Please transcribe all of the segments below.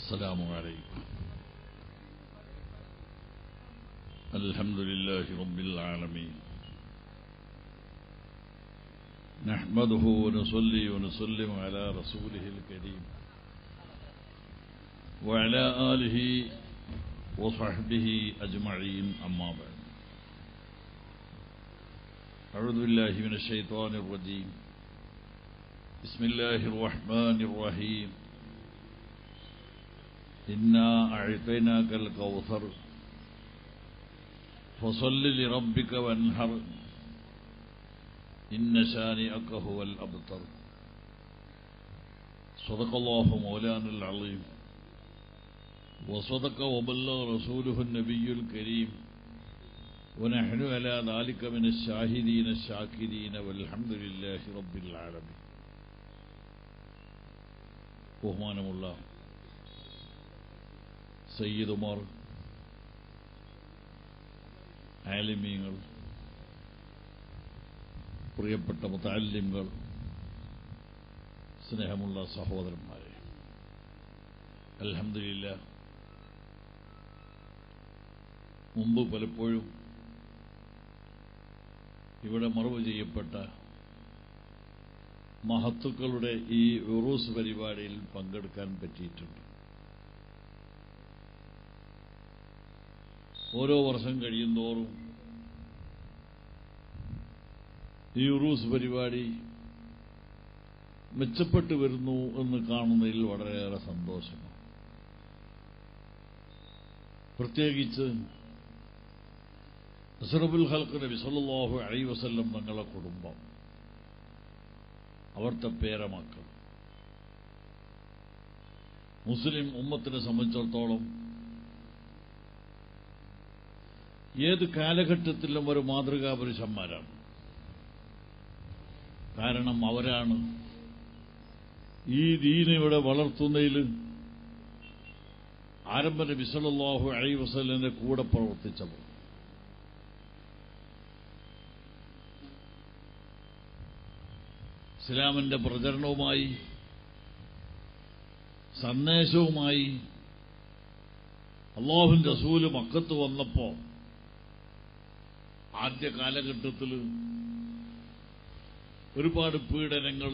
السلام عليكم الحمد لله رب العالمين نحمده ونصلي ونسلم على رسوله الكريم وعلى آله وصحبه أجمعين أما بعد أعوذ بالله من الشيطان الرجيم بسم الله الرحمن الرحيم إنا أعطيناك الكوثر فصل لربك وانهر إن شانئك هو الأبتر صدق الله مولانا العظيم وصدق وبلغ رسوله النبي الكريم ونحن على ذلك من الشاهدين الشاكرين والحمد لله رب العالمين ബഹുമാനമുള്ള സയ്യിദുമാർ ആലിമീങ്ങൾ പ്രിയപ്പെട്ട മുത്താലിമ്കൾ സ്നേഹമുള്ള സഹോദരന്മാരെ അലഹമില്ല മുമ്പ് പലപ്പോഴും ഇവിടെ മറവ് ചെയ്യപ്പെട്ട മഹത്തുക്കളുടെ ഈ ഉറൂസ് പരിപാടിയിൽ പങ്കെടുക്കാൻ പറ്റിയിട്ടുണ്ട് ഓരോ വർഷം കഴിയുന്തോറും ഈ ഉറൂസ് പരിപാടി മെച്ചപ്പെട്ടു വരുന്നു എന്ന് കാണുന്നതിൽ വളരെയേറെ സന്തോഷമാണ് പ്രത്യേകിച്ച് അസറബുൽ ഹൽക്ക് നബി സല്ലല്ലാഹു അലൈഹി വസല്ലം തങ്ങളുടെ കുടുംബം അവിടുത്തെ പേരമക്കൾ മുസ്ലിം ഉമ്മത്തിനെ സംബന്ധിച്ചിടത്തോളം ഏത് കാലഘട്ടത്തിലും ഒരു മാതൃകാ പുരുഷന്മാരാണ് കാരണം അവരാണ് ഈ ദീന ഇവിടെ വളർത്തുന്നതിൽ ആരംഭ നബി സല്ലല്ലാഹു അലൈഹി വസല്ലന്റെ കൂടെ പ്രവർത്തിച്ചവർ ഇസ്ലാമിന്റെ പ്രചരണവുമായി സന്ദേശവുമായി അള്ളാഹുൻ റസൂല് മക്കത്ത് വന്നപ്പോ ആദ്യ കാലഘട്ടത്തിൽ ഒരുപാട് പീഡനങ്ങൾ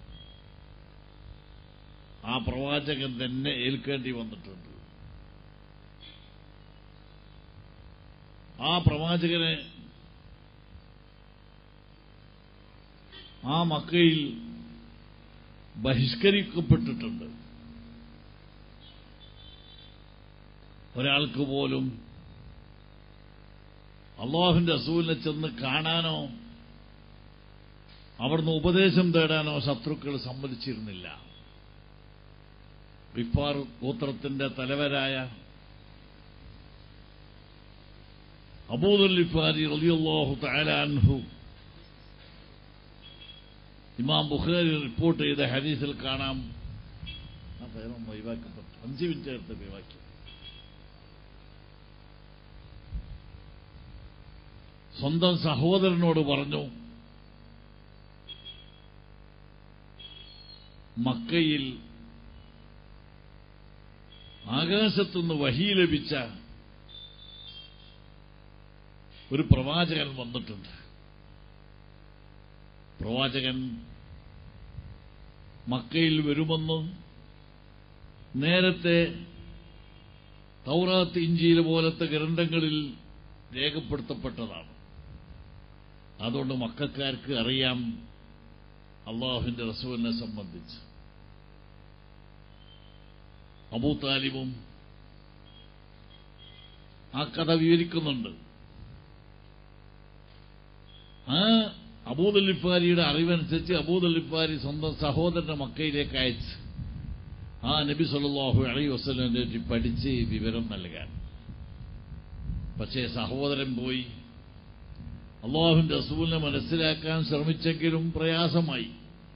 ആ പ്രവാചകൻ തന്നെ ഏൽക്കേണ്ടി വന്നിട്ടുണ്ട് ആ പ്രവാചകനെ ആ മക്കയിൽ ബഹിഷ്കരിക്കപ്പെട്ടിട്ടുണ്ട് ഒരാൾക്ക് പോലും അള്ളാഹുവിന്റെ റസൂലിനെ ചെന്ന് കാണാനോ അവിടുന്ന് ഉപദേശം തേടാനോ ശത്രുക്കൾ സമ്മതിച്ചിരുന്നില്ല റിഫാർ ഗോത്രത്തിന്റെ തലവരായ അബൂദുൽ ലിഫാരി റളിയല്ലാഹു തആല അൻഹു ഇമാം ബുഖാരി റിപ്പോർട്ട് ചെയ്ത ഹദീസിൽ കാണാം ആ പേരൊന്ന് ഒഴിവാക്കപ്പെട്ടു അഞ്ച് മിനിറ്റ് എടുത്ത് ഒഴിവാക്കി സ്വന്തം സഹോദരനോട് പറഞ്ഞു മക്കയിൽ ആകാശത്തുനിന്ന് വഹി ലഭിച്ച ഒരു പ്രവാചകൻ വന്നിട്ടുണ്ട് പ്രവാചകൻ മക്കയിൽ വരുമെന്ന് നേരത്തെ തൗറാത്ത് ഇഞ്ചിയിൽ പോലത്തെ ഗ്രന്ഥങ്ങളിൽ രേഖപ്പെടുത്തപ്പെട്ടതാണ് അതുകൊണ്ട് മക്കാർക്ക് അറിയാം അള്ളാഹുവിന്റെ റസൂലിനെ സംബന്ധിച്ച് അബൂ താലിബും ആ കഥ വിവരിക്കുന്നുണ്ട് ആ അബൂദല്ലിഫാരിയുടെ അറിവനുസരിച്ച് അബൂദല്ലിഫാരി സ്വന്തം സഹോദരന്റെ മക്കയിലേക്ക് അയച്ച് ആ നബി സല്ലാഹു അലൈ വസ്ലിനെ പറ്റി പഠിച്ച് വിവരം നൽകാൻ പക്ഷേ സഹോദരൻ പോയി അള്ളാഹുവിന്റെ റസൂലിനെ മനസ്സിലാക്കാൻ ശ്രമിച്ചെങ്കിലും പ്രയാസമായി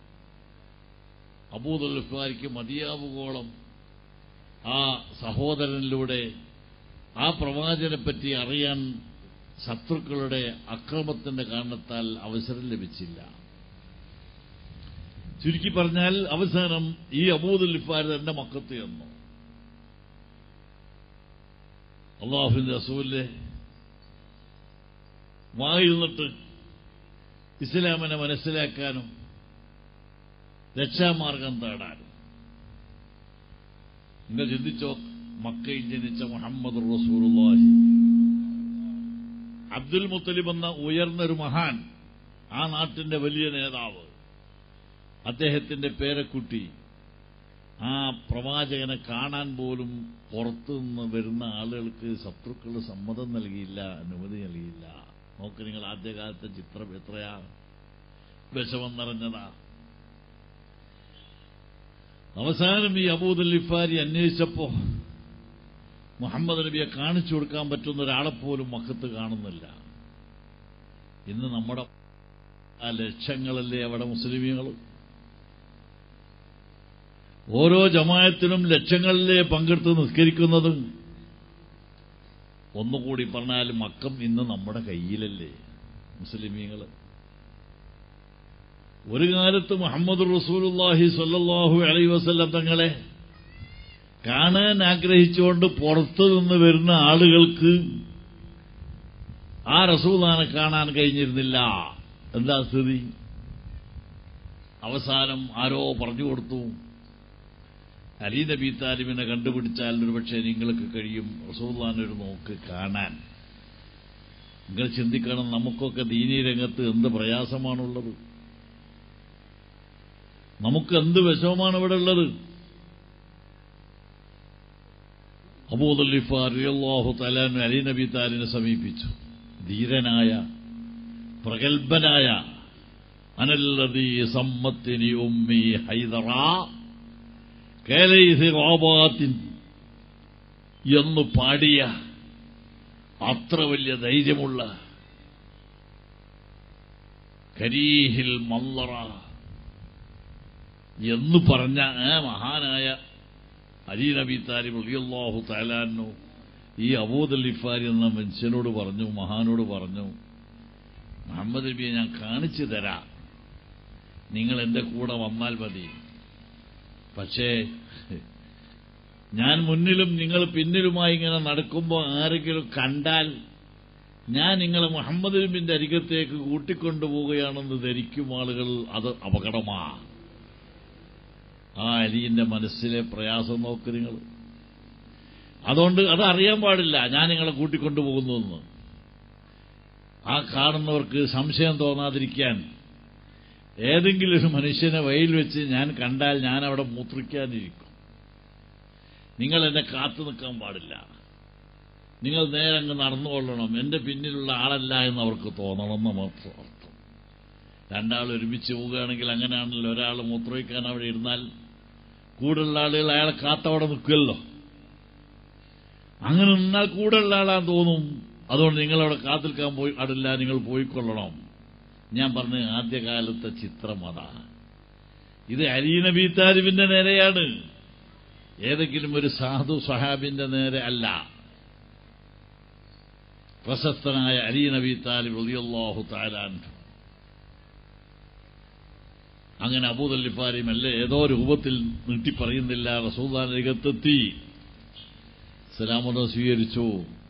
അബൂദുൽഫാരിക്ക് മതിയാവുകോളം ആ സഹോദരനിലൂടെ ആ പ്രവാചനെപ്പറ്റി അറിയാൻ ശത്രുക്കളുടെ അക്രമത്തിന്റെ കാരണത്താൽ അവസരം ലഭിച്ചില്ല ചുരുക്കി പറഞ്ഞാൽ അവസാനം ഈ അബൂദുൽ ഇഫാർ തന്റെ മക്കത്ത് ചെന്നു അള്ളാഹുവിന്റെ റസൂലിന്റെ വായിരുന്നിട്ട് ഇസ്ലാമിനെ മനസ്സിലാക്കാനും രക്ഷാമാർഗം തേടാനും നിങ്ങൾ ചിന്തിച്ചോ മക്കയിൽ ജനിച്ച മുഹമ്മദ് റസൂലുള്ളാഹി അബ്ദുൽ മുത്തലിബ് എന്ന ഉയർന്നൊരു മഹാൻ ആ നാട്ടിന്റെ വലിയ നേതാവ് അദ്ദേഹത്തിന്റെ പേരക്കുട്ടി ആ പ്രവാചകനെ കാണാൻ പോലും പുറത്തുനിന്ന് വരുന്ന ആളുകൾക്ക് ശത്രുക്കൾ സമ്മതം നൽകിയില്ല അനുമതി നൽകിയില്ല നോക്ക് നിങ്ങൾ ആദ്യകാലത്തെ ചിത്രം എത്രയാ വിഷമം നിറഞ്ഞതാ അവസാനം ഈ അബൂദുൽ ഇഫാരി അന്വേഷിച്ചപ്പോ മുഹമ്മദ് നബിയെ കാണിച്ചു കൊടുക്കാൻ പറ്റുന്ന ഒരാളെപ്പോലും മക്കത്ത് കാണുന്നില്ല ഇന്ന് നമ്മുടെ ആ ലക്ഷങ്ങളല്ലേ അവിടെ മുസ്ലിമീങ്ങൾ ഓരോ ജമായത്തിനും ലക്ഷങ്ങളിലെ പങ്കെടുത്ത് നിസ്കരിക്കുന്നത് ഒന്നുകൂടി പറഞ്ഞാൽ മക്കം ഇന്ന് നമ്മുടെ കയ്യിലല്ലേ മുസ്ലിമീങ്ങൾ ഒരു കാലത്ത് മുഹമ്മദ് റസൂലുല്ലാഹി സ്വല്ലല്ലാഹു അലൈ വസല്ലം തങ്ങളെ കാണാൻ ആഗ്രഹിച്ചുകൊണ്ട് പുറത്തു നിന്ന് വരുന്ന ആളുകൾക്ക് ആ റസൂലാനെ കാണാൻ കഴിഞ്ഞിരുന്നില്ല എന്താ സ്ഥിതി അവസാനം ആരോ പറഞ്ഞു കൊടുത്തു അലി നബി താലിമിനെ കണ്ടുപിടിച്ചാൽ ഒരുപക്ഷെ നിങ്ങൾക്ക് കഴിയും റസൂല്ലാനെ ഒരു നോക്ക് കാണാൻ നിങ്ങൾ ചിന്തിക്കണം നമുക്കൊക്കെ ദീനീ രംഗത്ത് എന്ത് പ്രയാസമാണുള്ളത് നമുക്ക് എന്ത് വിഷമമാണ് ഇവിടെ ഉള്ളത് അബൂദുല്ലിഫാറിയാഹു തലാൻ അലി നബി താലിനെ സമീപിച്ചു ധീരനായ പ്രഗത്ഭനായ അനല്ലതീ സമ്മത്തിനി ഉമ്മി ഹൈദറ കേലൈഹി റോബാത്തിൻ എന്ന് പാടിയ അത്ര വലിയ ധൈര്യമുള്ള കരീഹിൽ മല്ലറ എന്ന് പറഞ്ഞ ആ മഹാനായ അലി നബി താലിബ് അലിയല്ലാഹു താലാനു ഈ അബൂദ് ഇഫാരി എന്ന മനുഷ്യനോട് പറഞ്ഞു മഹാനോട് പറഞ്ഞു മുഹമ്മദ് നബിയെ ഞാൻ കാണിച്ചു തരാം നിങ്ങൾ എന്റെ കൂടെ വന്നാൽ മതി പക്ഷേ ഞാൻ മുന്നിലും നിങ്ങൾ പിന്നിലുമായി ഇങ്ങനെ നടക്കുമ്പോൾ ആരെങ്കിലും കണ്ടാൽ ഞാൻ നിങ്ങളെ മുഹമ്മദ് നബിന്റെ അരികത്തേക്ക് കൂട്ടിക്കൊണ്ടുപോവുകയാണെന്ന് ധരിക്കും ആളുകൾ അത് അപകടമാ ആ അലിന്റെ മനസ്സിലെ പ്രയാസം നോക്ക് നിങ്ങൾ അതുകൊണ്ട് അത് അറിയാൻ പാടില്ല ഞാൻ നിങ്ങളെ കൂട്ടിക്കൊണ്ടുപോകുന്നതെന്ന് ആ കാണുന്നവർക്ക് സംശയം തോന്നാതിരിക്കാൻ ഏതെങ്കിലും ഒരു മനുഷ്യനെ വഴിയിൽ വെച്ച് ഞാൻ കണ്ടാൽ ഞാൻ അവിടെ മൂത്രിക്കാനിരിക്കും നിങ്ങൾ എന്നെ കാത്തു നിൽക്കാൻ പാടില്ല നിങ്ങൾ നേരെ അങ്ങ് നടന്നുകൊള്ളണം എന്റെ പിന്നിലുള്ള ആളല്ല എന്ന് അവർക്ക് തോന്നണം എന്ന് മാത്രം അർത്ഥം രണ്ടാൾ ഒരുമിച്ച് പോവുകയാണെങ്കിൽ അങ്ങനെയാണല്ലോ ഒരാൾ മൂത്രമൊഴിക്കാൻ അവിടെ ഇരുന്നാൽ കൂടുതലുള്ള ആളുകൾ അയാളെ കാത്തവിടെ നിൽക്കുമല്ലോ അങ്ങനെ നിന്നാൽ കൂടുതലുള്ള ആളാന്ന് തോന്നും അതുകൊണ്ട് നിങ്ങളവിടെ കാത്തിൽക്കാൻ പോയി പാടില്ല നിങ്ങൾ പോയിക്കൊള്ളണം ഞാൻ പറഞ്ഞ ആദ്യകാലത്തെ ചിത്രം അതാ ഇത് അലി നബി താലിബിന്റെ നേരെയാണ് ഏതെങ്കിലും ഒരു സാധു സഹാബിന്റെ നേരെ അല്ല പ്രശസ്തനായ അലി നബി താലിബ് റളിയല്ലാഹു താലാൻ അങ്ങനെ അബൂദല്ലിഫാരി മെല്ലെ ഏതോ രൂപത്തിൽ നീട്ടി പറയുന്നില്ല റസൂദാൻ രംഗത്തെത്തി സലാമത സ്വീകരിച്ചു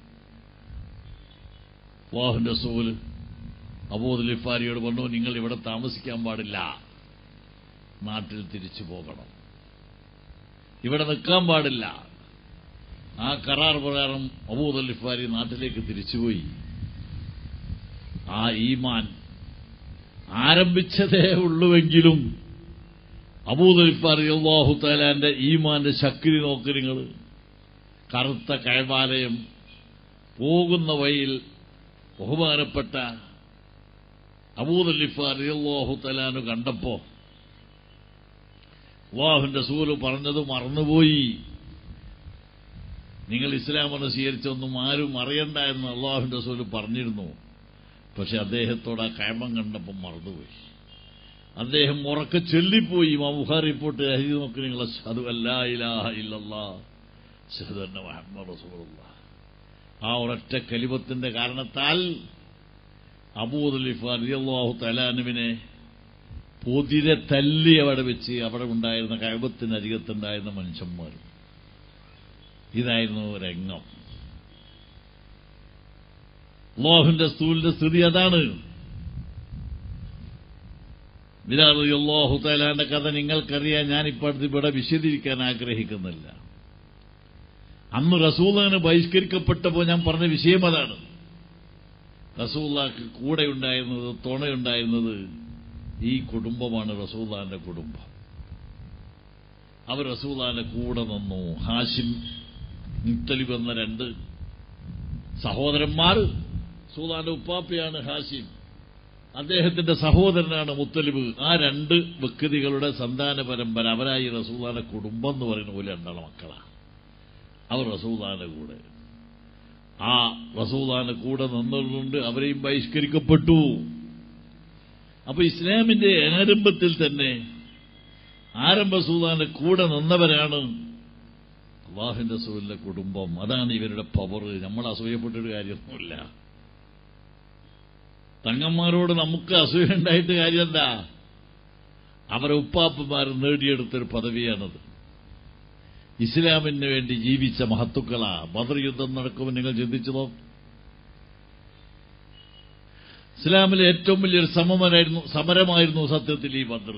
വാഹുന്റെ റസൂൽ അബൂദല്ലിഫാരിയോട് പറഞ്ഞു നിങ്ങൾ ഇവിടെ താമസിക്കാൻ പാടില്ല നാട്ടിൽ തിരിച്ചു പോകണം ഇവിടെ നിൽക്കാൻ പാടില്ല ആ കരാർ പ്രകാരം അബൂദല്ലിഫാരി നാട്ടിലേക്ക് തിരിച്ചുപോയി ആ ഈമാൻ ആരംഭിച്ചതേ ഉള്ളുവെങ്കിലും അബൂദൽഫാർ അള്ളാഹു താലാന്റെ ഈമാന്റെ ശക്തി നോക്ക് നിങ്ങൾ കറുത്ത കഴവാലയം പോകുന്ന വഴിയിൽ ബഹുമാനപ്പെട്ട അബൂദല്ലിഫാർ അള്ളാഹു തലാനു കണ്ടപ്പോ അള്ളാഹുന്റെ സൂല് പറഞ്ഞത് മറന്നുപോയി നിങ്ങൾ ഇസ്ലാമെന്ന് സ്വീകരിച്ചൊന്നും ആരും അറിയണ്ട എന്ന് അള്ളാഹുന്റെ സൂല് പറഞ്ഞിരുന്നു പക്ഷെ അദ്ദേഹത്തോട് ആ കയമം കണ്ടപ്പം മറന്നുപോയി അദ്ദേഹം ഉറക്കെ ചൊല്ലിപ്പോയി മബുഹാർ റിപ്പോർട്ട് എഴുതി നോക്കി നിങ്ങൾ ഷഹദു അല്ലാ ഇലാഹ ഇല്ലല്ലാ ഷഹദു അന്ന മുഹമ്മദ് റസൂലുള്ളാ ആ ഒരൊറ്റ കലിമത്തിന്റെ കാരണത്താൽ അബൂദുലിഫ് അലിയല്ലാഹു തലാനുവിനെ പൊതിരെ തല്ലി അവിടെ വെച്ച് അവിടെ ഉണ്ടായിരുന്ന കഴബത്തിന് അരികത്തുണ്ടായിരുന്ന മനുഷ്യന്മാർ ഇതായിരുന്നു രംഗം അള്ളാഹുവിന്റെ സ്തൂലിന്റെ സ്ഥിതി അതാണ് അള്ളാഹു തലാന്റെ കഥ നിങ്ങൾക്കറിയാൻ ഞാനിപ്പോൾ അടുത്ത് ഇവിടെ വിശദീകരിക്കാൻ ആഗ്രഹിക്കുന്നില്ല അന്ന് റസൂലിന് ബഹിഷ്കരിക്കപ്പെട്ടപ്പോൾ ഞാൻ പറഞ്ഞ വിഷയം അതാണ് റസൂല്ലാക്ക് കൂടെ ഉണ്ടായിരുന്നത് തുണയുണ്ടായിരുന്നത് ഈ കുടുംബമാണ് റസൂല്ലാന്റെ കുടുംബം അവർ റസൂല്ലാന്റെ കൂടെ നിന്നു ഹാഷിം മുത്തലിബ് എന്ന രണ്ട് സഹോദരന്മാർ റസൂല്ലാന്റെ ഉപ്പാപ്പയാണ് ഹാഷിം അദ്ദേഹത്തിന്റെ സഹോദരനാണ് മുത്തലിബ് ആ രണ്ട് വ്യക്തികളുടെ സന്താന പരമ്പര അവരായി റസൂല്ലാന്റെ കുടുംബം എന്ന് പറയുന്ന പോലെ രണ്ടാളെ മക്കളാണ് അവർ റസൂല്ലാന്റെ കൂടെ ആ റസൂദാന് കൂടെ നിന്നതുകൊണ്ട് അവരെയും ബഹിഷ്കരിക്കപ്പെട്ടു അപ്പൊ ഇസ്ലാമിന്റെ ആരംഭത്തിൽ തന്നെ ആരംഭ സൂദാന്റെ കൂടെ നിന്നവരാണ് അള്ളാഹിന്റെ സൂലിന്റെ കുടുംബം അതാണ് ഇവരുടെ പവർ നമ്മൾ അസൂയപ്പെട്ടൊരു കാര്യമൊന്നുമില്ല തങ്ങന്മാരോട് നമുക്ക് അസൂയ ഉണ്ടായിട്ട് കാര്യമല്ല അവരെ ഉപ്പാപ്പന്മാർ നേടിയെടുത്തൊരു പദവിയാണത് ഇസ്ലാമിന് വേണ്ടി ജീവിച്ച മഹത്തുക്കളാ ബദർ യുദ്ധം നടക്കുമ്പോൾ നിങ്ങൾ ചിന്തിച്ചതോ ഇസ്ലാമിലെ ഏറ്റവും വലിയൊരു സമരമായിരുന്നു സമരമായിരുന്നു സത്യത്തിൽ ഈ ബദർ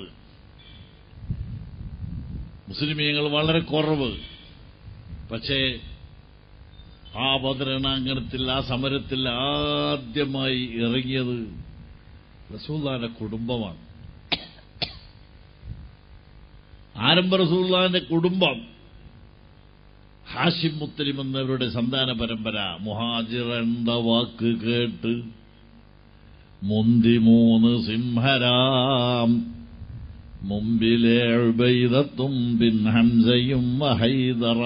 മുസ്ലിമീങ്ങൾ വളരെ കുറവ് പക്ഷേ ആ ബദരണാങ്കണത്തിൽ ആ സമരത്തിൽ ആദ്യമായി ഇറങ്ങിയത് റസൂല്ലാന്റെ കുടുംബമാണ് ആരംഭ റസൂല്ലാന്റെ കുടുംബം ഹാഷിം മുത്തലിം എന്നവരുടെ സന്താന പരമ്പര മുഹാജിർ എന്ന വാക്ക് കേട്ട് മുന്തി മൂന്ന് സിംഹരാം മുമ്പിലെ ഉബൈദത്തും ബിൻ ഹംസയും ഹൈദറ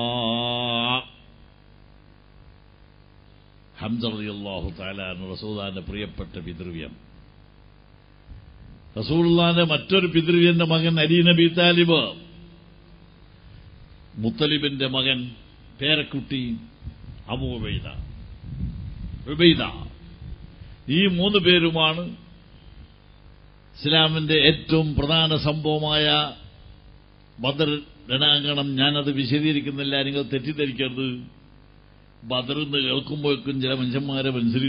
ഹംസ റളിയല്ലാഹു തആല റസൂലാന്റെ പ്രിയപ്പെട്ട പിതൃവ്യം റസൂലുള്ളാന്റെ മറ്റൊരു പിതൃവ്യന്റെ മകൻ അലി നബി താലിബ് മുത്തലിബിന്റെ മകൻ പേരക്കുട്ടി അബൂ ഉബൈദ ഉബൈദ ഈ മൂന്ന് പേരുമാണ് ഇസ്ലാമിന്റെ ഏറ്റവും പ്രധാന സംഭവമായ ബദർ രണാങ്കണം ഞാനത് വിശദീകരിക്കുന്നില്ല നിങ്ങൾ തെറ്റിദ്ധരിക്കരുത് ബദർ എന്ന് കേൾക്കുമ്പോഴേക്കും ചില മനുഷ്യന്മാരെ മനസ്സിൽ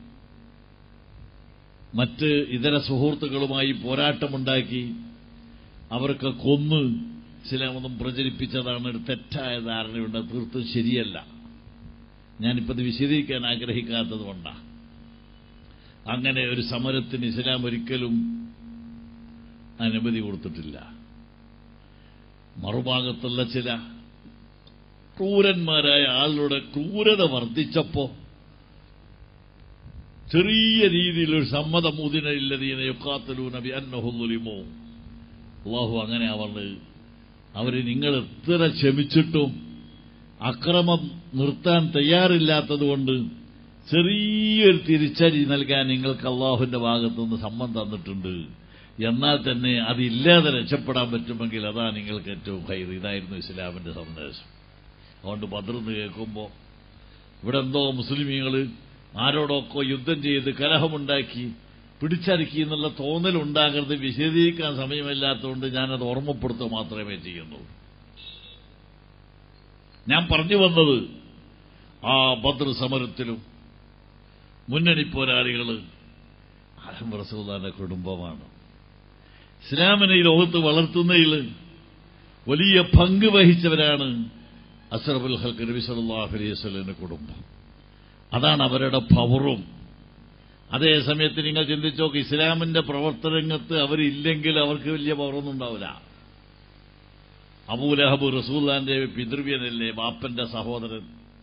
മറ്റ് ഇതര സുഹൃത്തുക്കളുമായി പോരാട്ടമുണ്ടാക്കി അവർക്ക് കൊന്ന് ഇസ്ലാമൊന്നും പ്രചരിപ്പിച്ചതാണ് ഒരു തെറ്റായ ധാരണയുണ്ട് തീർത്തും ശരിയല്ല ഞാനിപ്പത് വിശദീകരിക്കാൻ ആഗ്രഹിക്കാത്തത് കൊണ്ടാണ് അങ്ങനെ ഒരു സമരത്തിന് ഇസ്ലാം ഒരിക്കലും അനുമതി കൊടുത്തിട്ടില്ല മറുഭാഗത്തുള്ള ചില ക്രൂരന്മാരായ ആളുടെ ക്രൂരത വർദ്ധിച്ചപ്പോ ചെറിയ രീതിയിലൊരു സമ്മതമൂതിനയില്ലതീനെ യുക്കാത്തലൂ നബി അന്നഹുലിമോ അള്ളാഹു അങ്ങനെ അവർ അവര് നിങ്ങൾ എത്ര ക്ഷമിച്ചിട്ടും അക്രമം നിർത്താൻ തയ്യാറില്ലാത്തതുകൊണ്ട് ചെറിയൊരു തിരിച്ചടി നൽകാൻ നിങ്ങൾക്ക് അള്ളാഹുവിന്റെ ഭാഗത്തുനിന്ന് സമ്മതം തന്നിട്ടുണ്ട് എന്നാൽ തന്നെ അതില്ലാതെ രക്ഷപ്പെടാൻ പറ്റുമെങ്കിൽ അതാണ് നിങ്ങൾക്ക് ഏറ്റവും ഹൈർ ഇതായിരുന്നു ഇസ്ലാമിന്റെ സന്ദേശം അതുകൊണ്ട് ബദ്രന്ന് കേൾക്കുമ്പോൾ ഇവിടെ എന്തോ മുസ്ലിമീങ്ങൾ ആരോടൊക്കെ യുദ്ധം ചെയ്ത് കലഹമുണ്ടാക്കി പിടിച്ചടക്കി എന്നുള്ള തോന്നലുണ്ടാകരുത് വിശദീകരിക്കാൻ സമയമില്ലാത്തതുകൊണ്ട് ഞാനത് ഓർമ്മപ്പെടുത്തുക മാത്രമേ ചെയ്യുന്നുള്ളൂ ഞാൻ പറഞ്ഞു വന്നത് ആ ബദ്ര സമരത്തിലും മുന്നണി പോരാളികൾ ആലം റസൂദാന്റെ കുടുംബമാണ് ഇസ്ലാമിനെ ഈ ലോകത്ത് വളർത്തുന്നതിൽ വലിയ പങ്ക് വഹിച്ചവരാണ് അസറബുൽ ഹൽക്ക് നബി സല്ലാഹു അലൈഹി വസ്ലിന്റെ കുടുംബം അതാണ് അവരുടെ പവറും അതേ സമയത്ത് നിങ്ങൾ ചിന്തിച്ചോക്ക് ഇസ്ലാമിന്റെ പ്രവർത്തനരംഗത്ത് അവരില്ലെങ്കിൽ അവർക്ക് വലിയ പവറൊന്നും ഉണ്ടാവില്ല അബൂലഹബ് റസൂല്ലാന്റെ പിതൃവ്യനല്ലേ ബാപ്പന്റെ സഹോദരൻ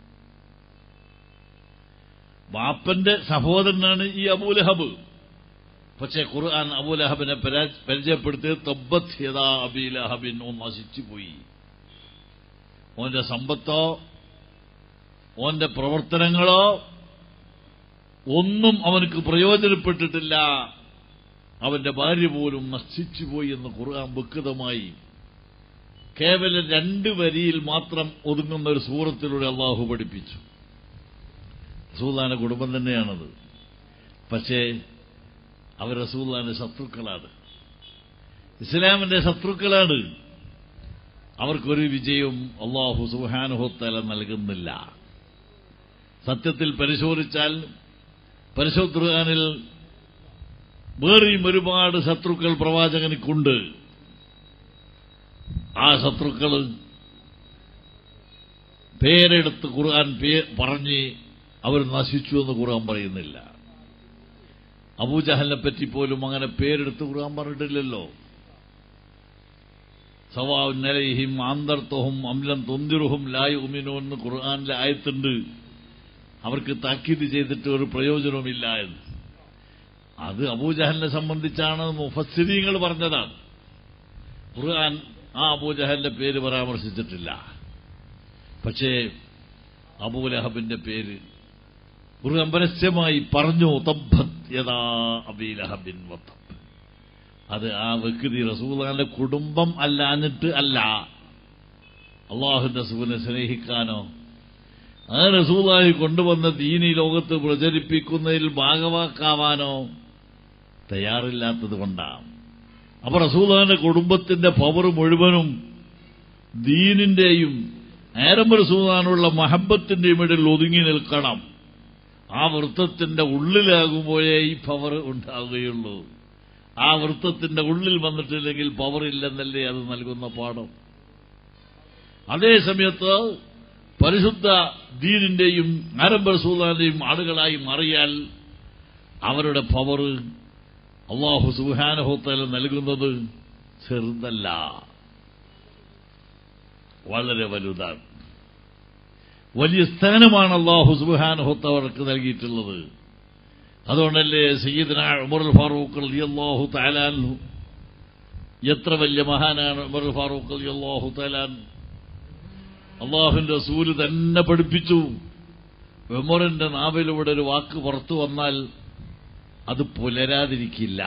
ബാപ്പന്റെ സഹോദരനാണ് ഈ അബൂലഹബ് പക്ഷേ ഖുർആൻ അബൂലഹബിനെ പരിചയപ്പെടുത്തി തബ്ബത് യഥാ അബീലഹബിൻ ഓൻ നശിച്ചുപോയി ഓന്റെ സമ്പത്തോ ഓന്റെ പ്രവർത്തനങ്ങളോ ഒന്നും അവനക്ക് പ്രയോജനപ്പെട്ടിട്ടില്ല അവന്റെ ഭാര്യ പോലും നശിച്ചുപോയി എന്ന് ഖുർആൻ വ്യക്തമായി കേവലം രണ്ട് വരിയിൽ മാത്രം ഒതുങ്ങുന്ന ഒരു സൂറത്തിലൂടെ അള്ളാഹു പഠിപ്പിച്ചു റസൂല്ലാന്റെ കുടുംബം തന്നെയാണത് പക്ഷേ അവർ റസൂല്ലാന്റെ ശത്രുക്കളാണ് ഇസ്ലാമിന്റെ ശത്രുക്കളാണ് അവർക്കൊരു വിജയവും അള്ളാഹു സുഹാനുഹോത്തല നൽകുന്നില്ല സത്യത്തിൽ പരിശോധിച്ചാൽ പരിശുദ്ധ ഖുർആനിൽ വേറെയും ഒരുപാട് ശത്രുക്കൾ പ്രവാചകനിക്കുണ്ട് ആ ശത്രുക്കൾ പേരെടുത്ത് ഖുർആൻ പേ പറഞ്ഞ് അവർ നശിച്ചു എന്ന് ഖുർആൻ പറയുന്നില്ല അബൂജഹലിനെ പറ്റി പോലും അങ്ങനെ പേരെടുത്ത് ഖുർആൻ പറഞ്ഞിട്ടില്ലല്ലോ സവാഉൻ അലൈഹിം ആന്തർത്തഹും അംലം തൊന്തിറുഹും ലായ് ഉമിനോ എന്ന് ഖുർആാനിലെ ആയത്തുണ്ട് അവർക്ക് താക്കീത് ചെയ്തിട്ട് ഒരു പ്രയോജനവുമില്ല എന്ന് അത് അബൂജഹലിനെ സംബന്ധിച്ചാണ് മുഫസ്സിരീങ്ങൾ പറഞ്ഞതാണ് ഖുർആൻ ആ അബൂജഹലിന്റെ പേര് പരാമർശിച്ചിട്ടില്ല പക്ഷേ അബൂലഹബിന്റെ പേര് ഖുർആൻ പരസ്യമായി പറഞ്ഞു തബ്ബത് യദാ അബീലഹബിൻ വത്തബ് അത് ആ വ്യക്തി റസൂലാന്റെ കുടുംബം അല്ലാഞ്ഞിട്ട് അല്ല അള്ളാഹു റസൂലിനെ സ്നേഹിക്കാനോ ആ റസൂലായി കൊണ്ടുവന്ന ദീനി ലോകത്ത് പ്രചരിപ്പിക്കുന്നതിൽ ഭാഗവാക്കാവാനോ തയ്യാറില്ലാത്തത് കൊണ്ടാണ് അപ്പൊ റസൂലാന്റെ കുടുംബത്തിന്റെ പവർ മുഴുവനും ദീനിന്റെയും ആരംഭ റസൂലാനുള്ള മഹബത്തിന്റെയും ഇടയിൽ ഒതുങ്ങി നിൽക്കണം ആ വൃത്തത്തിന്റെ ഉള്ളിലാകുമ്പോഴേ ഈ പവർ ഉണ്ടാവുകയുള്ളൂ ആ വൃത്തത്തിന്റെ ഉള്ളിൽ വന്നിട്ടില്ലെങ്കിൽ പവർ ഇല്ലെന്നല്ലേ അത് നൽകുന്ന പാഠം അതേ സമയത്ത് പരിശുദ്ധ ദീനിന്റെയും ആരംഭ റസൂലാന്റെയും ആളുകളായി മാറിയാൽ അവരുടെ പവർ അള്ളാഹു സുഹാനഹോത്തല നൽകുന്നത് ചെറുതല്ല വളരെ വലുതാണ് വലിയ സ്ഥാനമാണ് അള്ളാഹു സുബാനഹോത്ത അവർക്ക് നൽകിയിട്ടുള്ളത് അതുകൊണ്ടല്ലേ സയ്യിദന ഉമർ ഫാറൂഖ് അള്ളാഹു താലാൻഹു എത്ര വലിയ മഹാനാണ് ഉമർ ഫാറൂഖ് അള്ളാഹു താലാൻ അള്ളാഹുവിന്റെ സൂര് തന്നെ പഠിപ്പിച്ചു ഉമറിന്റെ നാവിലൂടെ ഒരു വാക്ക് പുറത്തു വന്നാൽ അത് പുലരാതിരിക്കില്ല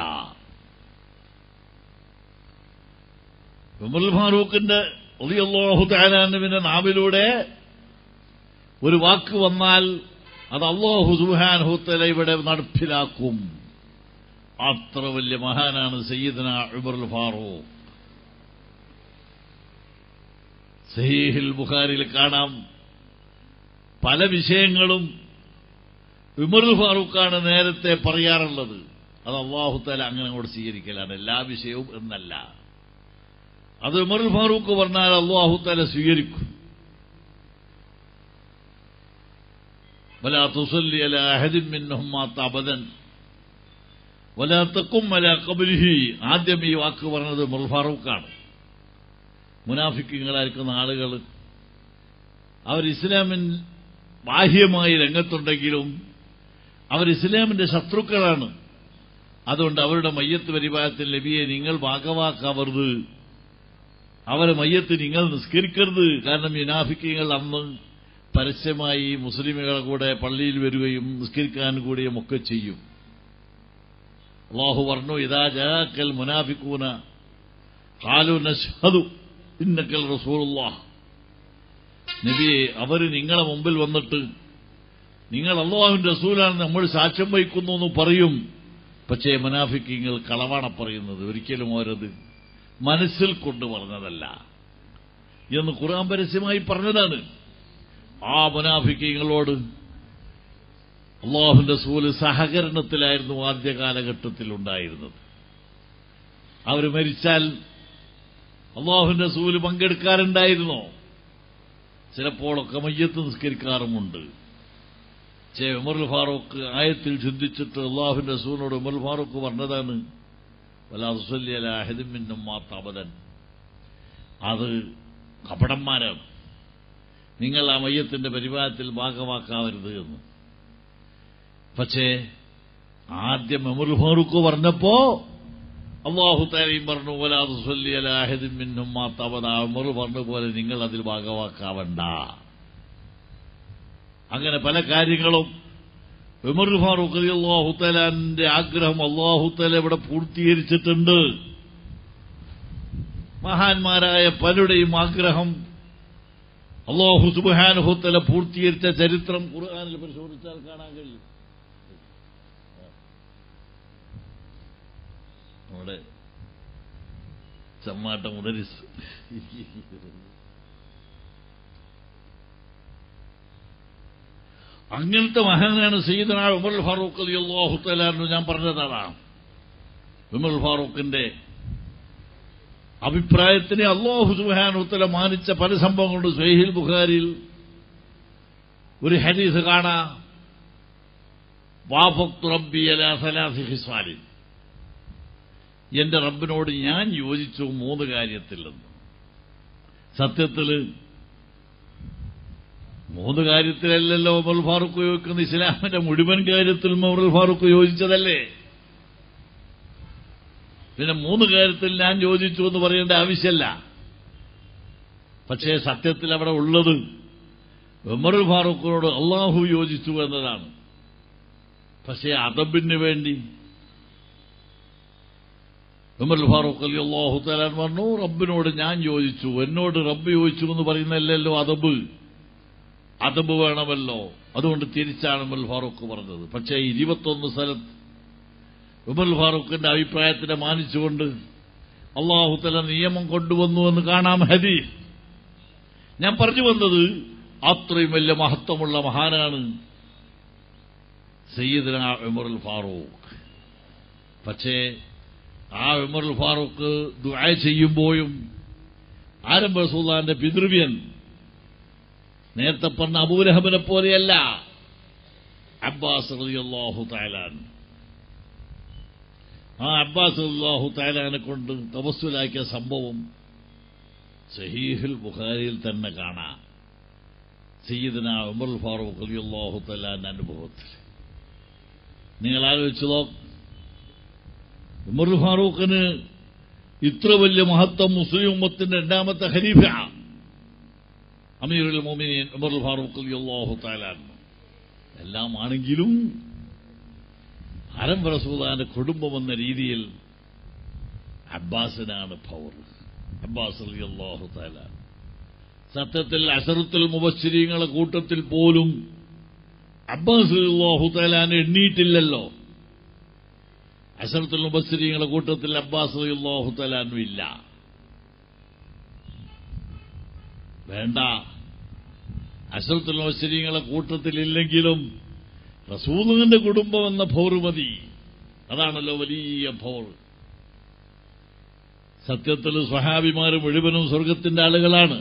ഉമർ ഫാറൂഖിന്റെ അള്ളാഹു താലാനുവിന്റെ നാവിലൂടെ ഒരു വാക്ക് വന്നാൽ അത് അള്ളാഹു സുഹാൻഹുത്തല ഇവിടെ നടപ്പിലാക്കും അത്ര വലിയ മഹാനാണ് സയ്യിദന ഉമറുൽ ഫാറൂഖ് സഹീഹിൽ ബുഖാരിയിൽ കാണാം പല വിഷയങ്ങളും ഉമറുൽ ഫാറൂഖാണ് നേരത്തെ പറയാറുള്ളത് അത് അള്ളാഹുത്തല അങ്ങനെ അങ്ങോട്ട് സ്വീകരിക്കലാണ് എല്ലാ വിഷയവും എന്നല്ല അത് ഉമറുൽ ഫാറൂഖ് പറഞ്ഞാൽ അള്ളാഹുത്തല സ്വീകരിക്കും ولا تصلي على أحد منهم مات أبدا ولا تقم على قبره ആദ്യം ഈ വാക്ക് പറഞ്ഞത് മുൽ ഫാറൂഖാണ് മുനാഫിക്കങ്ങളായിരിക്കുന്ന ആളുകൾ അവർ ഇസ്ലാമിൻ ബാഹ്യമായി രംഗത്തുണ്ടെങ്കിലും അവർ ഇസ്ലാമിന്റെ ശത്രുക്കളാണ് അതുകൊണ്ട് അവരുടെ മയ്യത്ത് പരിപാലത്തിൽ ലഭിയെ നിങ്ങൾ ഭാഗവാക്കവരുത് അവരെ മയ്യത്ത് നിങ്ങൾ നിസ്കരിക്കരുത് കാരണം യുനാഫിക്കങ്ങൾ അന്ന് പരസ്യമായി മുസ്ലിമുകളെ കൂടെ പള്ളിയിൽ വരികയും നിസ്കരിക്കാൻ കൂടിയും ഒക്കെ ചെയ്യും അള്ളാഹു പറഞ്ഞു ഇതാ ജാക്കൽ മുനാഫിക്കൂന കാലു നഷ്ഹദു ഇന്നക്കൽ റസൂലുള്ളാഹ് നബിയെ അവർ നിങ്ങളെ മുമ്പിൽ വന്നിട്ട് നിങ്ങൾ അള്ളാഹുവിന്റെ റസൂലാണ് നമ്മൾ സാക്ഷ്യം വഹിക്കുന്നു എന്ന് പറയും പക്ഷേ മുനാഫിക്കിങ്ങൾ കളവാണ പറയുന്നത് ഒരിക്കലും അവരത് മനസ്സിൽ കൊണ്ട് പറഞ്ഞതല്ല എന്ന് ഖുർആൻ പരസ്യമായി പറഞ്ഞതാണ് ആ മുനാഫിക്കങ്ങളോട് അള്ളാഹുന്റെ സൂല് സഹകരണത്തിലായിരുന്നു ആദ്യ കാലഘട്ടത്തിൽ ഉണ്ടായിരുന്നത് അവർ മരിച്ചാൽ അള്ളാഹുവിന്റെ സൂല് പങ്കെടുക്കാറുണ്ടായിരുന്നോ ചിലപ്പോഴൊക്കെ മയ്യത്ത് നിസ്കരിക്കാറുമുണ്ട് ചേ ഉമർ ഫാറൂഖ് ആയത്തിൽ ചിന്തിച്ചിട്ട് അള്ളാഹുവിന്റെ സൂനോട് ഉമർ ഫാറൂഖ് പറഞ്ഞതാണ് വലാഹദിമിന്നും മാത്താപതൻ അത് കപടന്മാരാണ് നിങ്ങൾ ആ മയ്യത്തിന്റെ പരിപാലനത്തിൽ ഭാഗമാക്കാവരുത് എന്ന് പക്ഷേ ആദ്യം ഉമർ ഫാറൂഖ് പറഞ്ഞപ്പോ അള്ളാഹു താരയും പറഞ്ഞു വലാത് സൊല്ലി അലാഹിദിൻ മിന്നും മാത്താവത ഉമർ പറഞ്ഞ പോലെ നിങ്ങൾ അതിൽ ഭാഗമാക്കാവണ്ട അങ്ങനെ പല കാര്യങ്ങളും ഉമർ ഫാറൂഖ് അലി അള്ളാഹുത്തലാന്റെ ആഗ്രഹം അള്ളാഹുത്തല ഇവിടെ പൂർത്തീകരിച്ചിട്ടുണ്ട് മഹാന്മാരായ പലരുടെയും ആഗ്രഹം അള്ളാഹു സുബാനുഹുത്തല പൂർത്തീകരിച്ച ചരിത്രം ഖുർആാനിൽ പരിശോധിച്ചാൽ കാണാൻ കഴിയും നമ്മുടെ ചമ്മാട്ടം ഉടരി അങ്ങനത്തെ മഹാനാണ് സയ്യിദന ഉമർ ഫാറൂഖ് അലി അള്ളാഹു തലാന്ന് ഞാൻ പറഞ്ഞതാണ് ഉമർ ഫാറൂഖിന്റെ അഭിപ്രായത്തിനെ അള്ളാഹു സുഹാനുത്തല മാനിച്ച പല സംഭവങ്ങളുണ്ട് സഹീൽ ബുഖാരിയിൽ ഒരു ഹദീസ് കാണാ വാഫക്തു റബ്ബി അലാ സലാസി ഹിസ്വാലിൻ എന്റെ റബ്ബിനോട് ഞാൻ യോജിച്ചു മൂന്ന് കാര്യത്തിൽ നിന്ന് സത്യത്തിൽ മൂന്ന് കാര്യത്തിലല്ലല്ലോ ഉമർ ഫാറൂഖ് യോജിക്കുന്ന ഇസ്ലാമിന്റെ മുഴുവൻ കാര്യത്തിൽ ഉമർ ഫാറൂഖ് യോജിച്ചതല്ലേ പിന്നെ മൂന്ന് കാര്യത്തിൽ ഞാൻ യോജിച്ചു എന്ന് പറയേണ്ട ആവശ്യമല്ല പക്ഷേ സത്യത്തിൽ അവിടെ ഉള്ളത് ഉമർ ഫാറൂഖിനോട് അള്ളാഹു യോജിച്ചു എന്നതാണ് പക്ഷേ അദബിന് വേണ്ടി ഉമർ ഫാറൂഖ് അലി അള്ളാഹു തലാൻ പറഞ്ഞു റബ്ബിനോട് ഞാൻ യോജിച്ചു എന്നോട് റബ്ബ് യോജിച്ചു എന്ന് പറയുന്നല്ലോ അതബ് അതബ് വേണമല്ലോ അതുകൊണ്ട് തിരിച്ചാണ് ഉമർ ഫാറൂഖ് പറഞ്ഞത് പക്ഷേ ഇരുപത്തൊന്ന് സ്ഥലത്ത് ഉമർ ഫാറൂഖിന്റെ അഭിപ്രായത്തിനെ മാനിച്ചുകൊണ്ട് അള്ളാഹു തല നിയമം കൊണ്ടുവന്നു എന്ന് കാണാം ഹദീസ് ഞാൻ പറഞ്ഞു വന്നത് അത്രയും വലിയ മഹത്വമുള്ള മഹാനാണ് സയ്യിദന ഉമറുൽ ഫാറൂഖ് പക്ഷേ ആ ഉമറുൽ ഫാറൂഖ് ദുആ ചെയ്യുമ്പോഴും ആരംഭ സുൽത്താന്റെ പിതൃവ്യൻ നേരത്തെ പറഞ്ഞ അബൂലഹബിനെ പോലെയല്ല അബ്ബാസ് റളിയല്ലാഹു തആലാൻ ആ അബ്ബാസ് റളിയല്ലാഹു തആലാനെ കൊണ്ട് തപസ്സുലാക്കിയ സംഭവം സഹീഹുൽ ബുഖാരിയിൽ തന്നെ കാണാം സയ്യിദന ഉമർ ഫാറൂഖ് റളിയല്ലാഹു തആലാന്റെ അനുഭവത്തിൽ നിങ്ങൾ ആലോചിച്ചു നോക്ക് ഉമർ ഫാറൂഖിന് ഇത്ര വലിയ മഹത്വം മുസ്ലിം ഉമ്മത്തിന്റെ രണ്ടാമത്തെ ഖലീഫ അമീറുൽ മോമിനീൻ ഉമർ ഫാറൂഖ് അള്ളാഹു താലാൻ എല്ലാം ആണെങ്കിലും ഹരം റസൂദാന്റെ കുടുംബം എന്ന രീതിയിൽ അബ്ബാസിനാണ് പവർ അബ്ബാസ് അലി അള്ളാഹു താലാൻ സത്യത്തിൽ അസറുത്തുൽ മുബശ്ശരീങ്ങളെ കൂട്ടത്തിൽ പോലും അബ്ബാസ് അള്ളാഹു താലാൻ എണ്ണീട്ടില്ലല്ലോ അസറത്തുൽ മുബസ്സിരിങ്ങളെ കൂട്ടത്തിൽ അബ്ബാസ് അള്ളാഹു തലാനും ഇല്ല വേണ്ട അസറത്തുൽ മുബസ്സിരിങ്ങളെ കൂട്ടത്തിലില്ലെങ്കിലും റസൂലിന്റെ കുടുംബം എന്ന പൗർമതി അതാണല്ലോ വലിയ പൗർ സത്യത്തിൽ സ്വഹാബിമാർ മുഴുവനും സ്വർഗത്തിന്റെ ആളുകളാണ്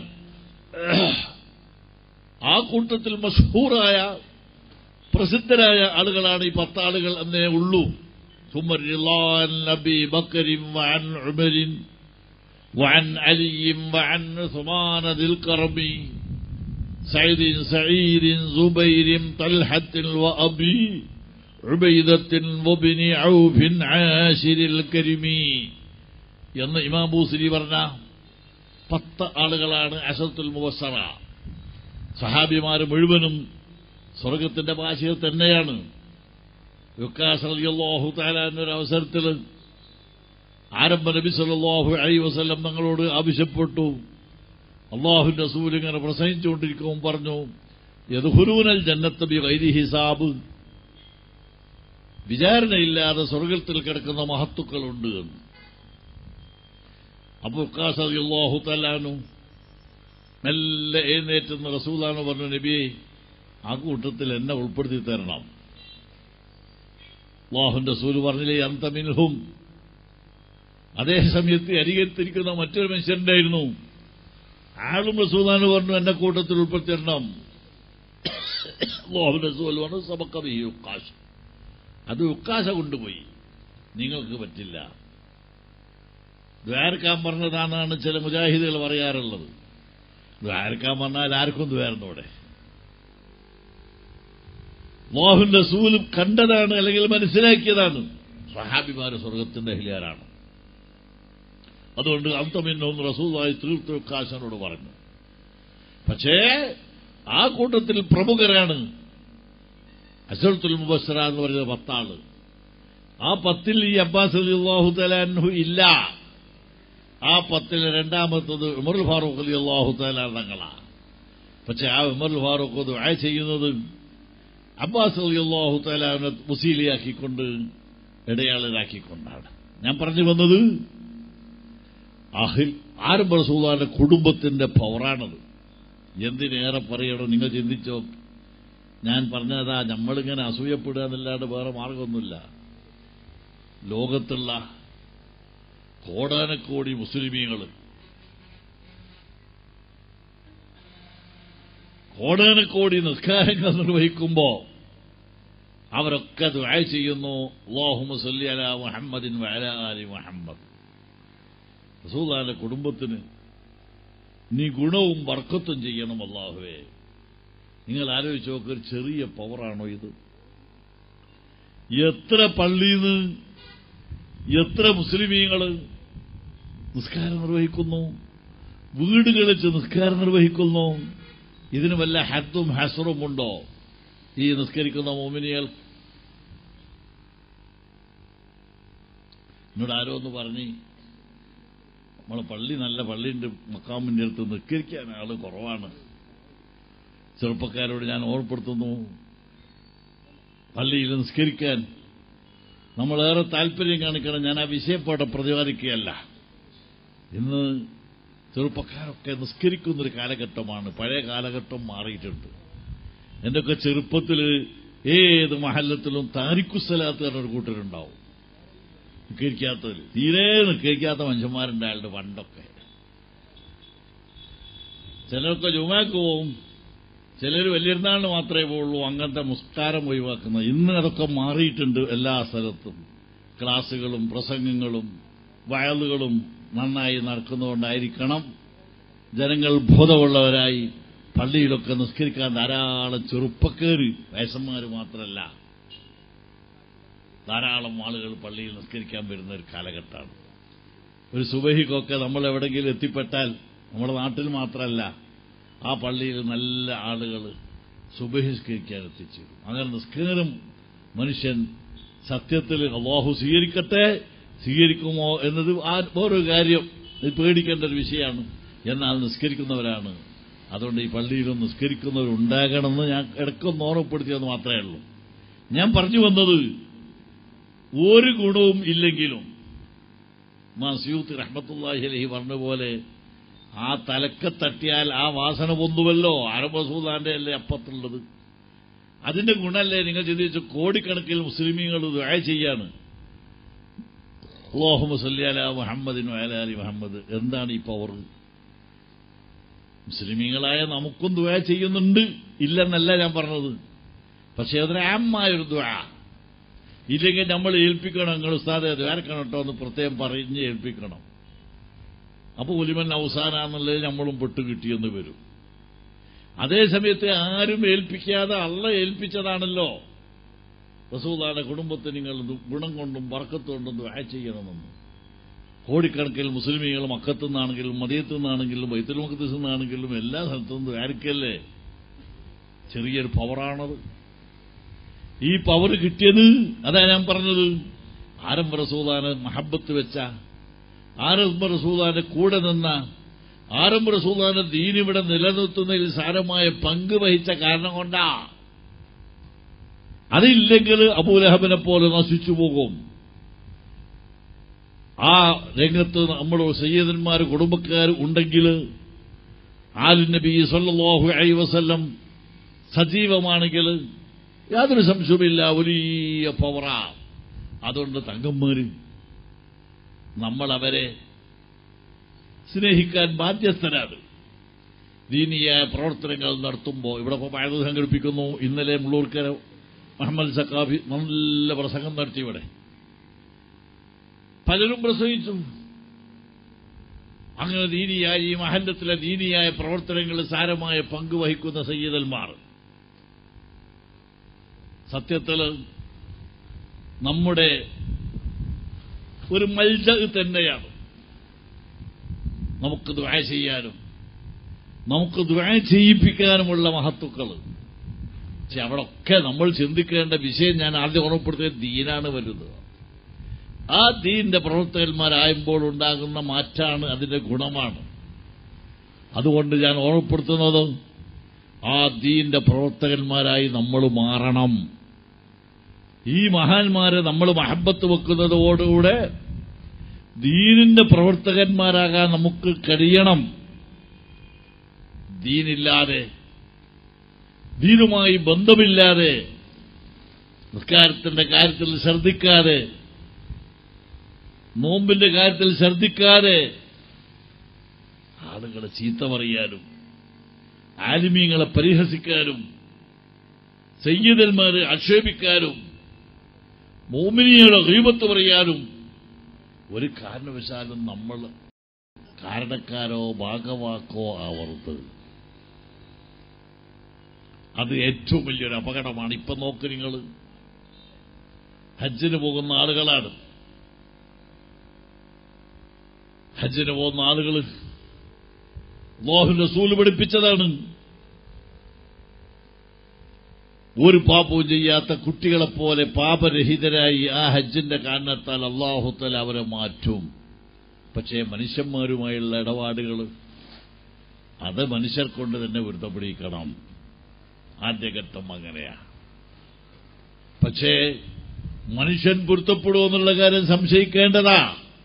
ആ കൂട്ടത്തിൽ മഷൂറായ പ്രസിദ്ധരായ ആളുകളാണ് ഈ പത്താളുകൾ എന്നേ ഉള്ളൂ ثم الرضا عن أبي بكر وعن عمر وعن علي وعن عثمان ذي الكرم سعيد سعيد زبير طلحة وأبي عبيدة وابن عوف عاشر الكرم എന്ന് ഇമാം ബൂസിരി പറഞ്ഞ പത്ത് ആളുകളാണ് അസത്തുൽ മുബസറ സഹാബിമാർ മുഴുവനും സ്വർഗത്തിന്റെ ഭാഷയിൽ തന്നെയാണ് യുക്കാസറിയാഹു താലാന്നൊരു അവസരത്തിൽ ആരംഭ നബി സല്ലാഹു അലൈ വസ്ലം തങ്ങളോട് ആവശ്യപ്പെട്ടു അള്ളാഹുന്റെ റസൂൽ ഇങ്ങനെ പ്രസംഗിച്ചുകൊണ്ടിരിക്കുമ്പോൾ പറഞ്ഞു യദുഹുരൂനൽ ജന്നത്തബി വൈരി ഹിസാബ് വിചാരണയില്ലാതെ സ്വർഗത്തിൽ കിടക്കുന്ന മഹത്തുക്കളുണ്ട് എന്ന് അപ്പൊ ഉക്കാസറിയാഹു തലാനു മെല്ലെ എഴുന്നേറ്റുന്ന റസൂലാണ് പറഞ്ഞു നബിയെ ആ കൂട്ടത്തിൽ എന്നെ ഉൾപ്പെടുത്തി തരണം അള്ളാഹുന്റെ സൂര് പറഞ്ഞില്ലേ അന്തമിൻഹും അതേ സമയത്ത് അരികത്തിരിക്കുന്ന മറ്റൊരു മനുഷ്യരുണ്ടായിരുന്നു ആളും റസൂലാന് പറഞ്ഞു എന്റെ കൂട്ടത്തിൽ ഉൾപ്പെടുത്തിരണം അള്ളാഹുന്റെ സൂല് പറഞ്ഞു സബക്കബി ഉക്കാശ് അത് ഉക്കാശ കൊണ്ടുപോയി നിങ്ങൾക്ക് പറ്റില്ല ദ്വാരക്കാൻ പറഞ്ഞതാണെന്നാണ് ചില മുജാഹിദുകൾ പറയാറുള്ളത് ദ്വാരക്കാൻ പറഞ്ഞാൽ ആർക്കും ദ്വാരന്നോടെ മോഹൻ റസൂലും കണ്ടതാണ് അല്ലെങ്കിൽ മനസ്സിലാക്കിയതാണ് സഹാബിമാര് സ്വർഗത്തിന്റെ അഹിലിയാരാണ് അതുകൊണ്ട് അന്തമിന്നൊന്ന് റസൂലായി തീർത്ഥക്കാശനോട് പറഞ്ഞു പക്ഷേ ആ കൂട്ടത്തിൽ പ്രമുഖരാണ് അസൽത്തുൽ മുബസ്സറ എന്ന് പറയുന്നത് പത്താള് ആ പത്തിൽ ഈ അബ്ബാസ് അള്ളാഹു തലാൻഹു ഇല്ല ആ പത്തിൽ രണ്ടാമത്തത് ഉമർ ഫാറൂഖ് അലി അള്ളാഹു തലാൻ തങ്ങളാണ് പക്ഷെ ആ ഉമർ ഫാറൂഖ് ദുആ ചെയ്യുന്നത് അബ്ബാസ് അള്ളാഹു തലാവിനെ മുസീലിയാക്കിക്കൊണ്ട് ഇടയാളരാക്കിക്കൊണ്ടാണ് ഞാൻ പറഞ്ഞു വന്നത് അഹിൽ ആരംഭ റസൂലാന്റെ കുടുംബത്തിന്റെ പവറാണത് എന്തിനേറെ പറയണം നിങ്ങൾ ചിന്തിച്ചോ ഞാൻ പറഞ്ഞതാ നമ്മളിങ്ങനെ അസൂയപ്പെടുക എന്നല്ലാണ്ട് വേറെ മാർഗമൊന്നുമില്ല ലോകത്തുള്ള കോടാനക്കോടി മുസ്ലിമീങ്ങൾ കോടാനക്കോടി നിസ്കാരങ്ങൾ നിർവഹിക്കുമ്പോ അവരൊക്കെ ദുആ ചെയ്യുന്നു അല്ലാഹുമ്മ സല്ലി അലാ മുഹമ്മദിൻ വഅല ആലി മുഹമ്മദ് റസൂലുള്ളാഹിന്റെ കുടുംബത്തിന് നീ ഗുണവും വർക്കത്തും ചെയ്യണം അല്ലാഹുവേ നിങ്ങൾ ആലോചിച്ച് നോക്ക് ഒരു ചെറിയ പവറാണോ ഇത് എത്ര പള്ളിന്ന് എത്ര മുസ്ലിമീങ്ങള് നിസ്കാരം നിർവഹിക്കുന്നു വീടുകളിൽ വെച്ച് നിസ്കാരം നിർവഹിക്കുന്നു ഇതിന് വല്ല ഹദ്ദും ഹസറും ഉണ്ടോ ഈ നിസ്കരിക്കുന്ന മോമിനികൾ എന്നോട് ആരോ ഒന്ന് പറഞ്ഞ് നമ്മളെ പള്ളി നല്ല പള്ളിന്റെ മക്കാമിന്റെ അടുത്ത് നിസ്കരിക്കാൻ ആള് കുറവാണ് ചെറുപ്പക്കാരോട് ഞാൻ ഓർപ്പെടുത്തുന്നു പള്ളിയിൽ നിസ്കരിക്കാൻ നമ്മളേറെ താല്പര്യം കാണിക്കണം ഞാൻ ആ വിഷയപ്പാടെ പ്രതിപാദിക്കുകയല്ല ഇന്ന് ചെറുപ്പക്കാരൊക്കെ നിസ്കരിക്കുന്നൊരു കാലഘട്ടമാണ് പഴയ കാലഘട്ടം മാറിയിട്ടുണ്ട് എന്റെയൊക്കെ ചെറുപ്പത്തിൽ ഏത് മഹല്ലത്തിലും താരിക്കുസലാത്ത് ഒരു കൂട്ടരുണ്ടാവും നിസ്കരിക്കാത്തവർ തീരെ നിസ്കരിക്കാത്ത മനുഷ്യന്മാരുണ്ടായാലും പണ്ടൊക്കെ ചിലരൊക്കെ ജുമാക്ക് പോവും ചിലർ വലിയൊരുന്നാളിന് മാത്രമേ പോവുള്ളൂ അങ്ങനത്തെ മുസ്കാരം ഒഴിവാക്കുന്നത് ഇന്ന് അതൊക്കെ മാറിയിട്ടുണ്ട് എല്ലാ സ്ഥലത്തും ക്ലാസുകളും പ്രസംഗങ്ങളും വയലുകളും നന്നായി നടക്കുന്നതുകൊണ്ടായിരിക്കണം ജനങ്ങൾ ബോധമുള്ളവരായി പള്ളിയിലൊക്കെ നിസ്കരിക്കാൻ ധാരാളം ചെറുപ്പക്കാര് വയസ്സന്മാർ മാത്രമല്ല ധാരാളം ആളുകൾ പള്ളിയിൽ നിസ്കരിക്കാൻ വരുന്ന ഒരു കാലഘട്ടമാണ് ഒരു സുബഹിക്കൊക്കെ നമ്മൾ എവിടെയെങ്കിലും എത്തിപ്പെട്ടാൽ നമ്മുടെ നാട്ടിൽ മാത്രമല്ല ആ പള്ളിയിൽ നല്ല ആളുകൾ സുബഹിസ്കരിക്കാൻ എത്തിച്ചു അങ്ങനെ നിസ്കാരം മനുഷ്യൻ സത്യത്തിൽ അള്ളാഹു സ്വീകരിക്കട്ടെ സ്വീകരിക്കുമോ എന്നത് ആ വേറൊരു കാര്യം ഇത് പേടിക്കേണ്ട ഒരു വിഷയമാണ് എന്നാൽ നിസ്കരിക്കുന്നവരാണ് അതുകൊണ്ട് ഈ പള്ളിയിലും നിസ്കരിക്കുന്നവരുണ്ടാകണമെന്ന് ഞാൻ ഇടയ്ക്കൊന്ന് ഓർമ്മപ്പെടുത്തിയെന്ന് മാത്രമേ ഉള്ളൂ ഞാൻ പറഞ്ഞു വന്നത് ഒരു ഗുണവും ഇല്ലെങ്കിലും മസയൂത്ത് റഹ്മത്തുല്ലാഹി അലഹി പറഞ്ഞ പോലെ ആ തലക്കെ തട്ടിയാൽ ആ വാസന പൊന്തുവല്ലോ അറബസൂദാന്റെ അല്ലേ അപ്പത്തുള്ളത് അതിന്റെ ഗുണല്ലേ നിങ്ങൾ ചിന്തിച്ചു കോടിക്കണക്കിൽ മുസ്ലിമീങ്ങൾ ദുആ ചെയ്യാണ് അള്ളാഹു സല്ലിയാല മുഹമ്മദിനും അലാലി മുഹമ്മദ് എന്താണ് ഈ പവർ മുസ്ലിമീങ്ങളായ നമുക്കും ദുആ ചെയ്യുന്നുണ്ട് ഇല്ലെന്നല്ല ഞാൻ പറഞ്ഞത് പക്ഷെ അതൊരു ആമായൊരു ദുആ ഇല്ലെങ്കിൽ നമ്മൾ ഏൽപ്പിക്കണം നിങ്ങൾ ഉസ്താദെ ദ്വാരക്കണം കേട്ടോ എന്ന് പ്രത്യേകം പറഞ്ഞ് ഏൽപ്പിക്കണം അപ്പൊ ഒലിമൻ അവസാനാന്നുള്ളത് നമ്മളും പെട്ടു കിട്ടിയെന്ന് വരും അതേസമയത്ത് ആരും ഏൽപ്പിക്കാതെ അള്ള ഏൽപ്പിച്ചതാണല്ലോ റസൂദാന്റെ കുടുംബത്തിന് നിങ്ങൾ ഗുണം കൊണ്ടും വർക്കത്ത് കൊണ്ടും ദുആ ചെയ്യണമെന്ന് കോടിക്കണക്കിൽ മുസ്ലിമീകൾ മക്കത്തു നിന്നാണെങ്കിലും മതിയത്തു നിന്നാണെങ്കിലും ബൈത്തുൽ മക്കത്തിൽ നിന്നാണെങ്കിലും എല്ലാ സ്ഥലത്തും ആർക്കല്ലേ ചെറിയൊരു പവറാണത് ഈ പവർ കിട്ടിയത് അതാ ഞാൻ പറഞ്ഞത് ആരംഭ റസൂദാന് മഹബത്ത് വെച്ച ആരംഭ റസൂദാന്റെ കൂടെ നിന്ന ആരംഭ റസൂദാന്റെ ദീനിവിടെ നിലനിർത്തുന്നതിൽ സാരമായ പങ്ക് വഹിച്ച കാരണം കൊണ്ടാ അതില്ലെങ്കിൽ അബൂലഹബിനെ പോലെ നശിച്ചു പോകും ആ രംഗത്ത് നമ്മുടെ സയ്യദന്മാർ കുടുംബക്കാർ ഉണ്ടെങ്കിൽ ആലു നബി സല്ലാഹു അലൈ വസല്ലം സജീവമാണെങ്കിൽ യാതൊരു സംശയവുമില്ല വലിയ പവറാ അതുകൊണ്ട് തങ്കന്മാര് നമ്മൾ അവരെ സ്നേഹിക്കാൻ ബാധ്യസ്ഥരാണ് ദീനീയായ പ്രവർത്തനങ്ങൾ നടത്തുമ്പോൾ ഇവിടെ ഇപ്പോൾ പഴയത് സംഘടിപ്പിക്കുന്നു ഇന്നലെ മുള്ളൂർക്കര മുഹമ്മദ് സക്കാഫി നല്ല പ്രസംഗം നടത്തി ഇവിടെ പലരും പ്രസംഗിച്ചു അങ്ങനെ ദീനിയായ ഈ മഹല്ലത്തിലെ ദീനിയായ പ്രവർത്തനങ്ങളിൽ സാരമായ പങ്ക് വഹിക്കുന്ന സയ്യിദന്മാർ സത്യത്തിൽ നമ്മുടെ ഒരു മൽജ തന്നെയാണ് നമുക്ക് ദ്വാ ചെയ്യാനും നമുക്ക് ദ്വാ ചെയ്യിപ്പിക്കാനുമുള്ള മഹത്തുക്കൾ പക്ഷെ അവിടൊക്കെ നമ്മൾ ചിന്തിക്കേണ്ട വിഷയം ഞാൻ ആദ്യം ഓർമ്മപ്പെടുത്തിയ ദീനാണ് വരുന്നത് ആ ദീന്റെ പ്രവർത്തകന്മാരായുമ്പോൾ ഉണ്ടാകുന്ന മാറ്റാണ് അതിന്റെ ഗുണമാണ് അതുകൊണ്ട് ഞാൻ ഓർമ്മപ്പെടുത്തുന്നത് ആ ദീന്റെ പ്രവർത്തകന്മാരായി നമ്മൾ മാറണം ഈ മഹാന്മാരെ നമ്മൾ മഹബത്ത് വെക്കുന്നതോടുകൂടെ ദീനിന്റെ പ്രവർത്തകന്മാരാകാൻ നമുക്ക് കഴിയണം ദീനില്ലാതെ ദീനുമായി ബന്ധമില്ലാതെ നിസ്കാരത്തിന്റെ കാര്യത്തിൽ ശ്രദ്ധിക്കാതെ നോമ്പിന്റെ കാര്യത്തിൽ ശ്രദ്ധിക്കാതെ ആളുകളെ ചീത്ത പറയാനും ആലിമീങ്ങളെ പരിഹസിക്കാനും സയ്യിദന്മാരെ ആക്ഷേപിക്കാനും മോമിനിയുടെ ഗീപത്ത് പറയാനും ഒരു കാരണവശാലും നമ്മൾ കാരണക്കാരോ ഭാഗവാക്കോ ആവരുത് അത് ഏറ്റവും വലിയൊരു അപകടമാണ് ഇപ്പൊ നോക്ക് നിങ്ങൾ ഹജ്ജിന് പോകുന്ന ആളുകളാണ് ഹജ്ജിന് പോകുന്ന ആളുകൾ ലോഹു റസൂല് പഠിപ്പിച്ചതാണ് ഒരു പാപവും ചെയ്യാത്ത കുട്ടികളെപ്പോലെ പാപരഹിതരായി ആ ഹജ്ജിന്റെ കാരണത്താൽ അള്ളാഹുത്തൽ അവരെ മാറ്റും പക്ഷേ മനുഷ്യന്മാരുമായുള്ള ഇടപാടുകൾ അത് മനുഷ്യർ കൊണ്ട് തന്നെ പൊരുത്തപ്പെടിക്കണം ആദ്യഘട്ടം അങ്ങനെയാ പക്ഷേ മനുഷ്യൻ പൊരുത്തപ്പെടുമെന്നുള്ള കാര്യം സംശയിക്കേണ്ടതാ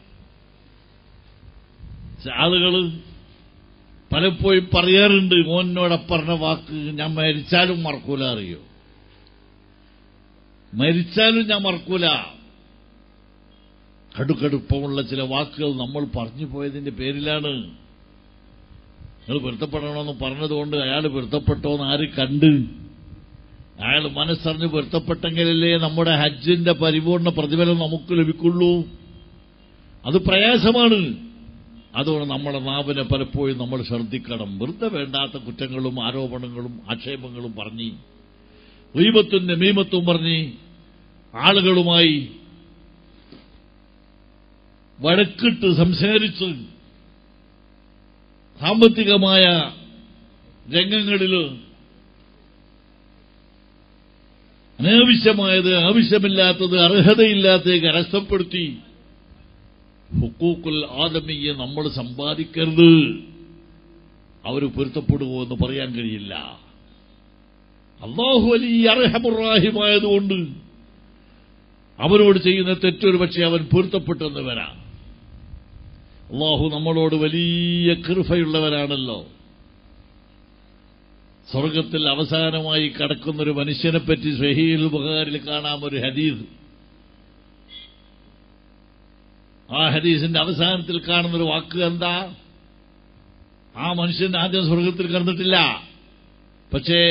ആളുകൾ പലപ്പോഴും പറയാറുണ്ട് മോനോട് പറഞ്ഞ വാക്ക് ഞാൻ മരിച്ചാലും മറക്കൂല അറിയോ മരിച്ചാലും ഞാൻ മറക്കൂല കടുക്കടുപ്പമുള്ള ചില വാക്കുകൾ നമ്മൾ പറഞ്ഞു പോയതിന്റെ പേരിലാണ് നിങ്ങൾ പൊരുത്തപ്പെടണമെന്ന് പറഞ്ഞതുകൊണ്ട് അയാൾ പൊരുത്തപ്പെട്ടോന്ന് ആര് കണ്ട് അയാൾ മനസ്സറിഞ്ഞ് പൊരുത്തപ്പെട്ടെങ്കിലല്ലേ നമ്മുടെ ഹജ്ജിന്റെ പരിപൂർണ പ്രതിഫലം നമുക്ക് ലഭിക്കുള്ളൂ അത് പ്രയാസമാണ് അതുകൊണ്ട് നമ്മുടെ നാവിനെ പലപ്പോഴും നമ്മൾ ശ്രദ്ധിക്കണം വെറുതെ വേണ്ടാത്ത കുറ്റങ്ങളും ആരോപണങ്ങളും ആക്ഷേപങ്ങളും പറഞ്ഞ് റീമത്തും നമീമത്തും പറഞ്ഞ് ആളുകളുമായി വഴക്കിട്ട് സംസാരിച്ച് സാമ്പത്തികമായ രംഗങ്ങളിൽ അനാവശ്യമായത് ആവശ്യമില്ലാത്തത് അർഹതയില്ലാത്തത് കരസ്ഥപ്പെടുത്തി ഹുക്കൂക്കുൽ ആദമിയെ നമ്മൾ സമ്പാദിക്കരുത് അവർ പൊരുത്തപ്പെടുമോ എന്ന് പറയാൻ കഴിയില്ല അള്ളാഹു അലി അർഹമുറാഹിമായതുകൊണ്ട് അവരോട് ചെയ്യുന്ന തെറ്റൊരു പക്ഷേ അവൻ പൊരുത്തപ്പെട്ടെന്ന് വരാം അള്ളാഹു നമ്മളോട് വലിയ കൃപയുള്ളവരാണല്ലോ സ്വർഗത്തിൽ അവസാനമായി കടക്കുന്നൊരു മനുഷ്യനെപ്പറ്റി ഷഹീൽ ബുഹാരിൽ കാണാം ഒരു ഹദീസ് ആ ഹദീസിന്റെ അവസാനത്തിൽ കാണുന്നൊരു വാക്ക് എന്താ ആ മനുഷ്യൻ ആദ്യം സ്വർഗത്തിൽ കടന്നിട്ടില്ല പക്ഷേ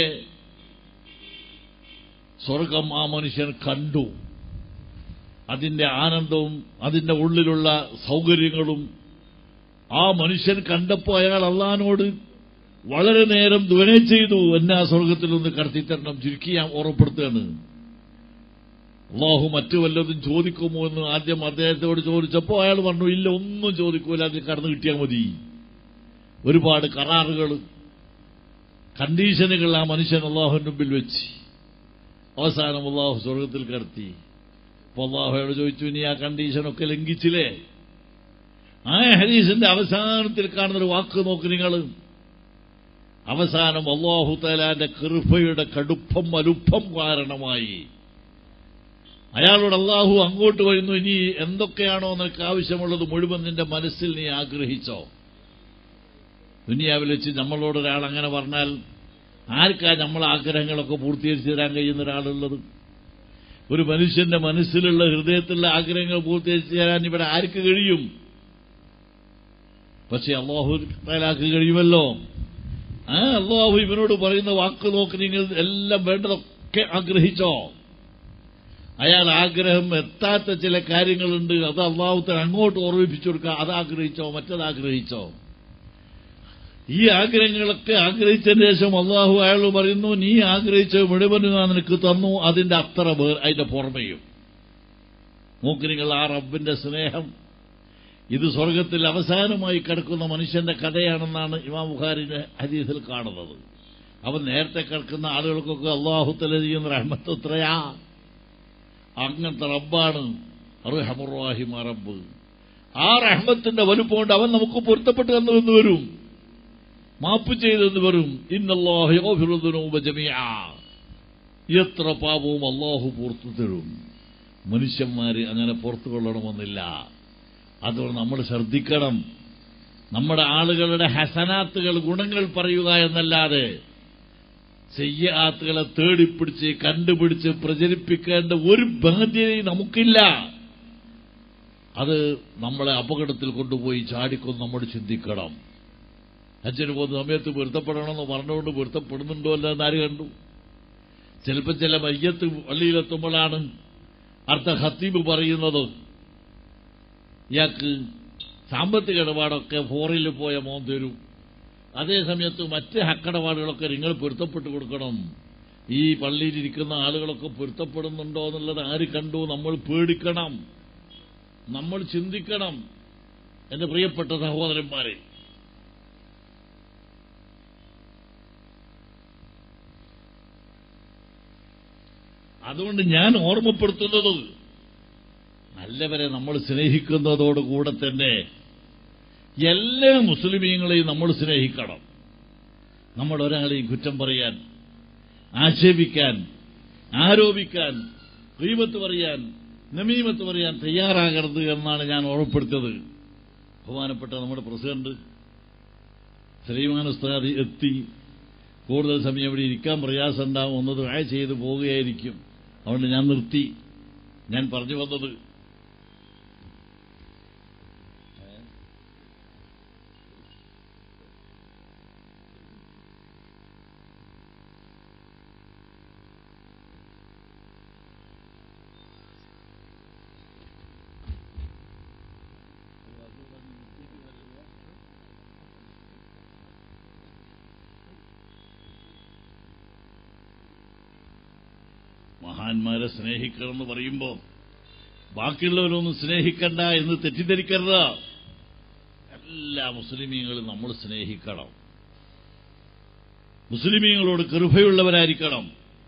സ്വർഗം ആ മനുഷ്യൻ കണ്ടു അതിന്റെ ആനന്ദവും അതിന്റെ ഉള്ളിലുള്ള സൗകര്യങ്ങളും ആ മനുഷ്യൻ കണ്ടപ്പോൾ അയാൾ അള്ളഹാനോട് വളരെ നേരം ധ്വനെ ചെയ്തു എന്നെ ആ സ്വർഗത്തിൽ ഒന്ന് കടത്തിത്തരണം ചുരുക്കി ഞാൻ ഓർമ്മപ്പെടുത്തുകയാണ് അള്ളാഹു മറ്റു വല്ലതും ചോദിക്കുമോ എന്ന് ആദ്യം അദ്ദേഹത്തോട് ചോദിച്ചപ്പോൾ അയാൾ പറഞ്ഞു ഇല്ല ഒന്നും ചോദിക്കൂല അത് കടന്നു കിട്ടിയാൽ മതി ഒരുപാട് കരാറുകൾ കണ്ടീഷനുകൾ ആ മനുഷ്യൻ അള്ളാഹുവിന്റെ മുമ്പിൽ വെച്ച് അവസാനം അള്ളാഹു സ്വർഗത്തിൽ കടത്തി അപ്പൊ അള്ളാഹുയോട് ചോദിച്ചു ഇനി ആ കണ്ടീഷനൊക്കെ ലംഘിച്ചില്ലേ ആ ഹരീസിന്റെ അവസാനത്തിൽ കാണുന്നൊരു വാക്ക് നോക്ക് നിങ്ങൾ അവസാനം അള്ളാഹു തലാന്റെ കൃപയുടെ കടുപ്പം വലുപ്പം കാരണമായി അയാളോട് അള്ളാഹു അങ്ങോട്ട് വരുന്നു ഇനി എന്തൊക്കെയാണോ നിനക്ക് ആവശ്യമുള്ളത് മുഴുവൻ നിന്റെ മനസ്സിൽ നീ ആഗ്രഹിച്ചോ ദുനിയാവിൽ വെച്ച് നമ്മളോട് ഒരാൾ അങ്ങനെ പറഞ്ഞാൽ ആർക്കാ നമ്മളെ ആഗ്രഹങ്ങളൊക്കെ പൂർത്തീകരിച്ചു തരാൻ കഴിയുന്ന ഒരാളുള്ളത് ഒരു മനുഷ്യന്റെ മനസ്സിലുള്ള ഹൃദയത്തിലുള്ള ആഗ്രഹങ്ങൾ പൂർത്തീകരിച്ചു തരാൻ ഇവിടെ ആർക്ക് കഴിയും പക്ഷെ അള്ളാഹു തലാക്ക് കഴിയുമല്ലോ ആ അള്ളാഹു ഇവനോട് പറയുന്ന വാക്ക് നോക്കി നിങ്ങൾ എല്ലാം വേണ്ടതൊക്കെ ആഗ്രഹിച്ചോ അയാൾ ആഗ്രഹം എത്താത്ത ചില കാര്യങ്ങളുണ്ട് അത് അള്ളാഹുത്തിന് അങ്ങോട്ട് ഓർമ്മിപ്പിച്ചു കൊടുക്കുക അത് ആഗ്രഹിച്ചോ മറ്റത് ആഗ്രഹിച്ചോ ഈ ആഗ്രഹങ്ങളൊക്കെ ആഗ്രഹിച്ചതിന് ശേഷം അള്ളാഹു അയാൾ പറയുന്നു നീ ആഗ്രഹിച്ച മുഴുവനും ഞാൻ നിനക്ക് തന്നു അതിന്റെ അത്ര പേർ അതിന്റെ പുറമെയും നോക്ക് നിങ്ങൾ ആ റബ്ബിന്റെ സ്നേഹം ഇത് സ്വർഗത്തിൽ അവസാനമായി കിടക്കുന്ന മനുഷ്യന്റെ കഥയാണെന്നാണ് ഇമാം ബുഖാരിന്റെ ഹദീസിൽ കാണുന്നത് അവൻ നേരത്തെ കിടക്കുന്ന ആളുകൾക്കൊക്കെ അള്ളാഹു തല ചെയ്യുന്ന റഹ്മത്ത് എത്രയാ അങ്ങനത്തെ റബ്ബാണ് റഹമുറാഹിമ റബ്ബ് ആ റഹ്മത്തിന്റെ വലുപ്പം കൊണ്ട് അവൻ നമുക്ക് പൊരുത്തപ്പെട്ട് തന്നു വരും മാപ്പ് ചെയ്തെന്ന് വരും ഇന്നല്ലാഹുബജമിയ എത്ര പാപവും അള്ളാഹു പുറത്തു തരും മനുഷ്യന്മാര് അങ്ങനെ പുറത്തു കൊള്ളണമെന്നില്ല അതുകൊണ്ട് നമ്മൾ ശ്രദ്ധിക്കണം നമ്മുടെ ആളുകളുടെ ഹസനാത്തുകൾ ഗുണങ്ങൾ പറയുക എന്നല്ലാതെ ചെയ്യാത്തുകളെ തേടിപ്പിടിച്ച് കണ്ടുപിടിച്ച് പ്രചരിപ്പിക്കേണ്ട ഒരു ബാധ്യതയും നമുക്കില്ല അത് നമ്മളെ അപകടത്തിൽ കൊണ്ടുപോയി ചാടിക്കൊന്ന് നമ്മൾ ചിന്തിക്കണം അച്ഛന് പോകുന്ന സമയത്ത് പൊരുത്തപ്പെടണമെന്ന് പറഞ്ഞുകൊണ്ട് പൊരുത്തപ്പെടുന്നുണ്ടോ അല്ല എന്ന് ആര് കണ്ടു ചിലപ്പോൾ ചില മയ്യത്ത് പള്ളിയിലെത്തുമ്പോഴാണ് അർത്ഥ ഹത്തീബ് പറയുന്നത് ഇയാൾക്ക് സാമ്പത്തിക ഇടപാടൊക്കെ ഫോറിൽ പോയ മോൻ തരും അതേ സമയത്ത് മറ്റ് ഹക്കടപാടുകളൊക്കെ നിങ്ങൾ പൊരുത്തപ്പെട്ട് കൊടുക്കണം ഈ പള്ളിയിലിരിക്കുന്ന ആളുകളൊക്കെ പൊരുത്തപ്പെടുന്നുണ്ടോ എന്നുള്ളത് ആര് കണ്ടു നമ്മൾ പേടിക്കണം നമ്മൾ ചിന്തിക്കണം എന്റെ പ്രിയപ്പെട്ട സഹോദരന്മാരെ അതുകൊണ്ട് ഞാൻ ഓർമ്മപ്പെടുത്തുന്നത് നല്ലവരെ നമ്മൾ സ്നേഹിക്കുന്നതോടുകൂടെ തന്നെ എല്ലാ മുസ്ലിമീങ്ങളെയും നമ്മൾ സ്നേഹിക്കണം നമ്മൾ ഒരാളെയും കുറ്റം പറയാൻ ആക്ഷേപിക്കാൻ ആരോപിക്കാൻ റീമത്ത് പറയാൻ നമീമത്ത് പറയാൻ തയ്യാറാകരുത് എന്നാണ് ഞാൻ ഓർമ്മപ്പെടുത്തിയത് ബഹുമാനപ്പെട്ട നമ്മുടെ പ്രസിഡന്റ് സലീമാൻ ഉസ്താദ് എത്തി കൂടുതൽ സമയം ഇവിടെ ഇരിക്കാൻ പ്രയാസം ഉണ്ടാവും ഒന്ന് ദുആ ചെയ്ത് പോവുകയായിരിക്കും അതുകൊണ്ട് ഞാൻ നിർത്തി ഞാൻ പറഞ്ഞു വന്നത് മഹാന്മാരെ സ്നേഹിക്കണമെന്ന് പറയുമ്പോൾ ബാക്കിയുള്ളവരൊന്നും സ്നേഹിക്കണ്ട എന്ന് തെറ്റിദ്ധരിക്കരുത് എല്ലാ മുസ്ലിമീങ്ങളും നമ്മൾ സ്നേഹിക്കണം മുസ്ലിമീങ്ങളോട് കൃപയുള്ളവരായിരിക്കണം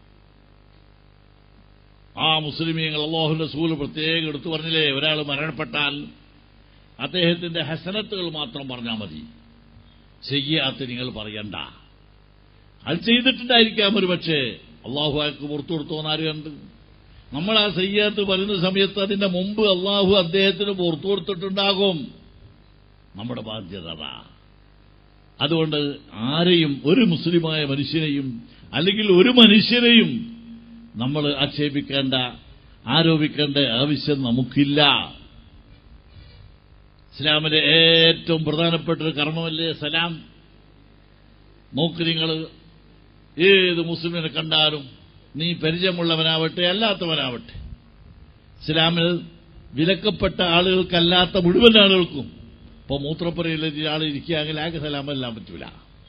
ആ മുസ്ലിമീങ്ങൾ അള്ളാഹുന്റെ സൂല് പ്രത്യേകം എടുത്തു പറഞ്ഞില്ലേ ഒരാൾ മരണപ്പെട്ടാൽ അദ്ദേഹത്തിന്റെ ഹസനത്തുകൾ മാത്രം പറഞ്ഞാൽ മതി ചെയ്യാത്ത നിങ്ങൾ പറയണ്ട അത് ചെയ്തിട്ടുണ്ടായിരിക്കാം ഒരു പക്ഷേ അള്ളാഹു അയാൾക്ക് പുറത്തു കൊടുത്തോന്ന് ആര് കണ്ട് നമ്മൾ ആ സയ്യാത്ത് പറയുന്ന സമയത്ത് അതിന്റെ മുമ്പ് അള്ളാഹു അദ്ദേഹത്തിന് പുറത്തു കൊടുത്തിട്ടുണ്ടാകും നമ്മുടെ ബാധ്യത അതാ അതുകൊണ്ട് ആരെയും ഒരു മുസ്ലിമായ മനുഷ്യനെയും അല്ലെങ്കിൽ ഒരു മനുഷ്യനെയും നമ്മൾ ആക്ഷേപിക്കേണ്ട ആരോപിക്കേണ്ട ആവശ്യം നമുക്കില്ല ഇസ്ലാമിലെ ഏറ്റവും പ്രധാനപ്പെട്ട ഒരു കർമ്മമല്ലേ സലാം നോക്ക് നിങ്ങൾ ഏത് മുസ്ലിമിനെ കണ്ടാലും നീ പരിചയമുള്ളവനാവട്ടെ അല്ലാത്തവനാവട്ടെ ഇസ്ലാമിൽ വിലക്കപ്പെട്ട ആളുകൾക്കല്ലാത്ത മുഴുവൻ ആളുകൾക്കും ഇപ്പൊ മൂത്രപ്പുരയിൽ ഒരാൾ ഇരിക്കുകയാണെങ്കിൽ അയാൾക്ക് സലാം എല്ലാം പറ്റൂല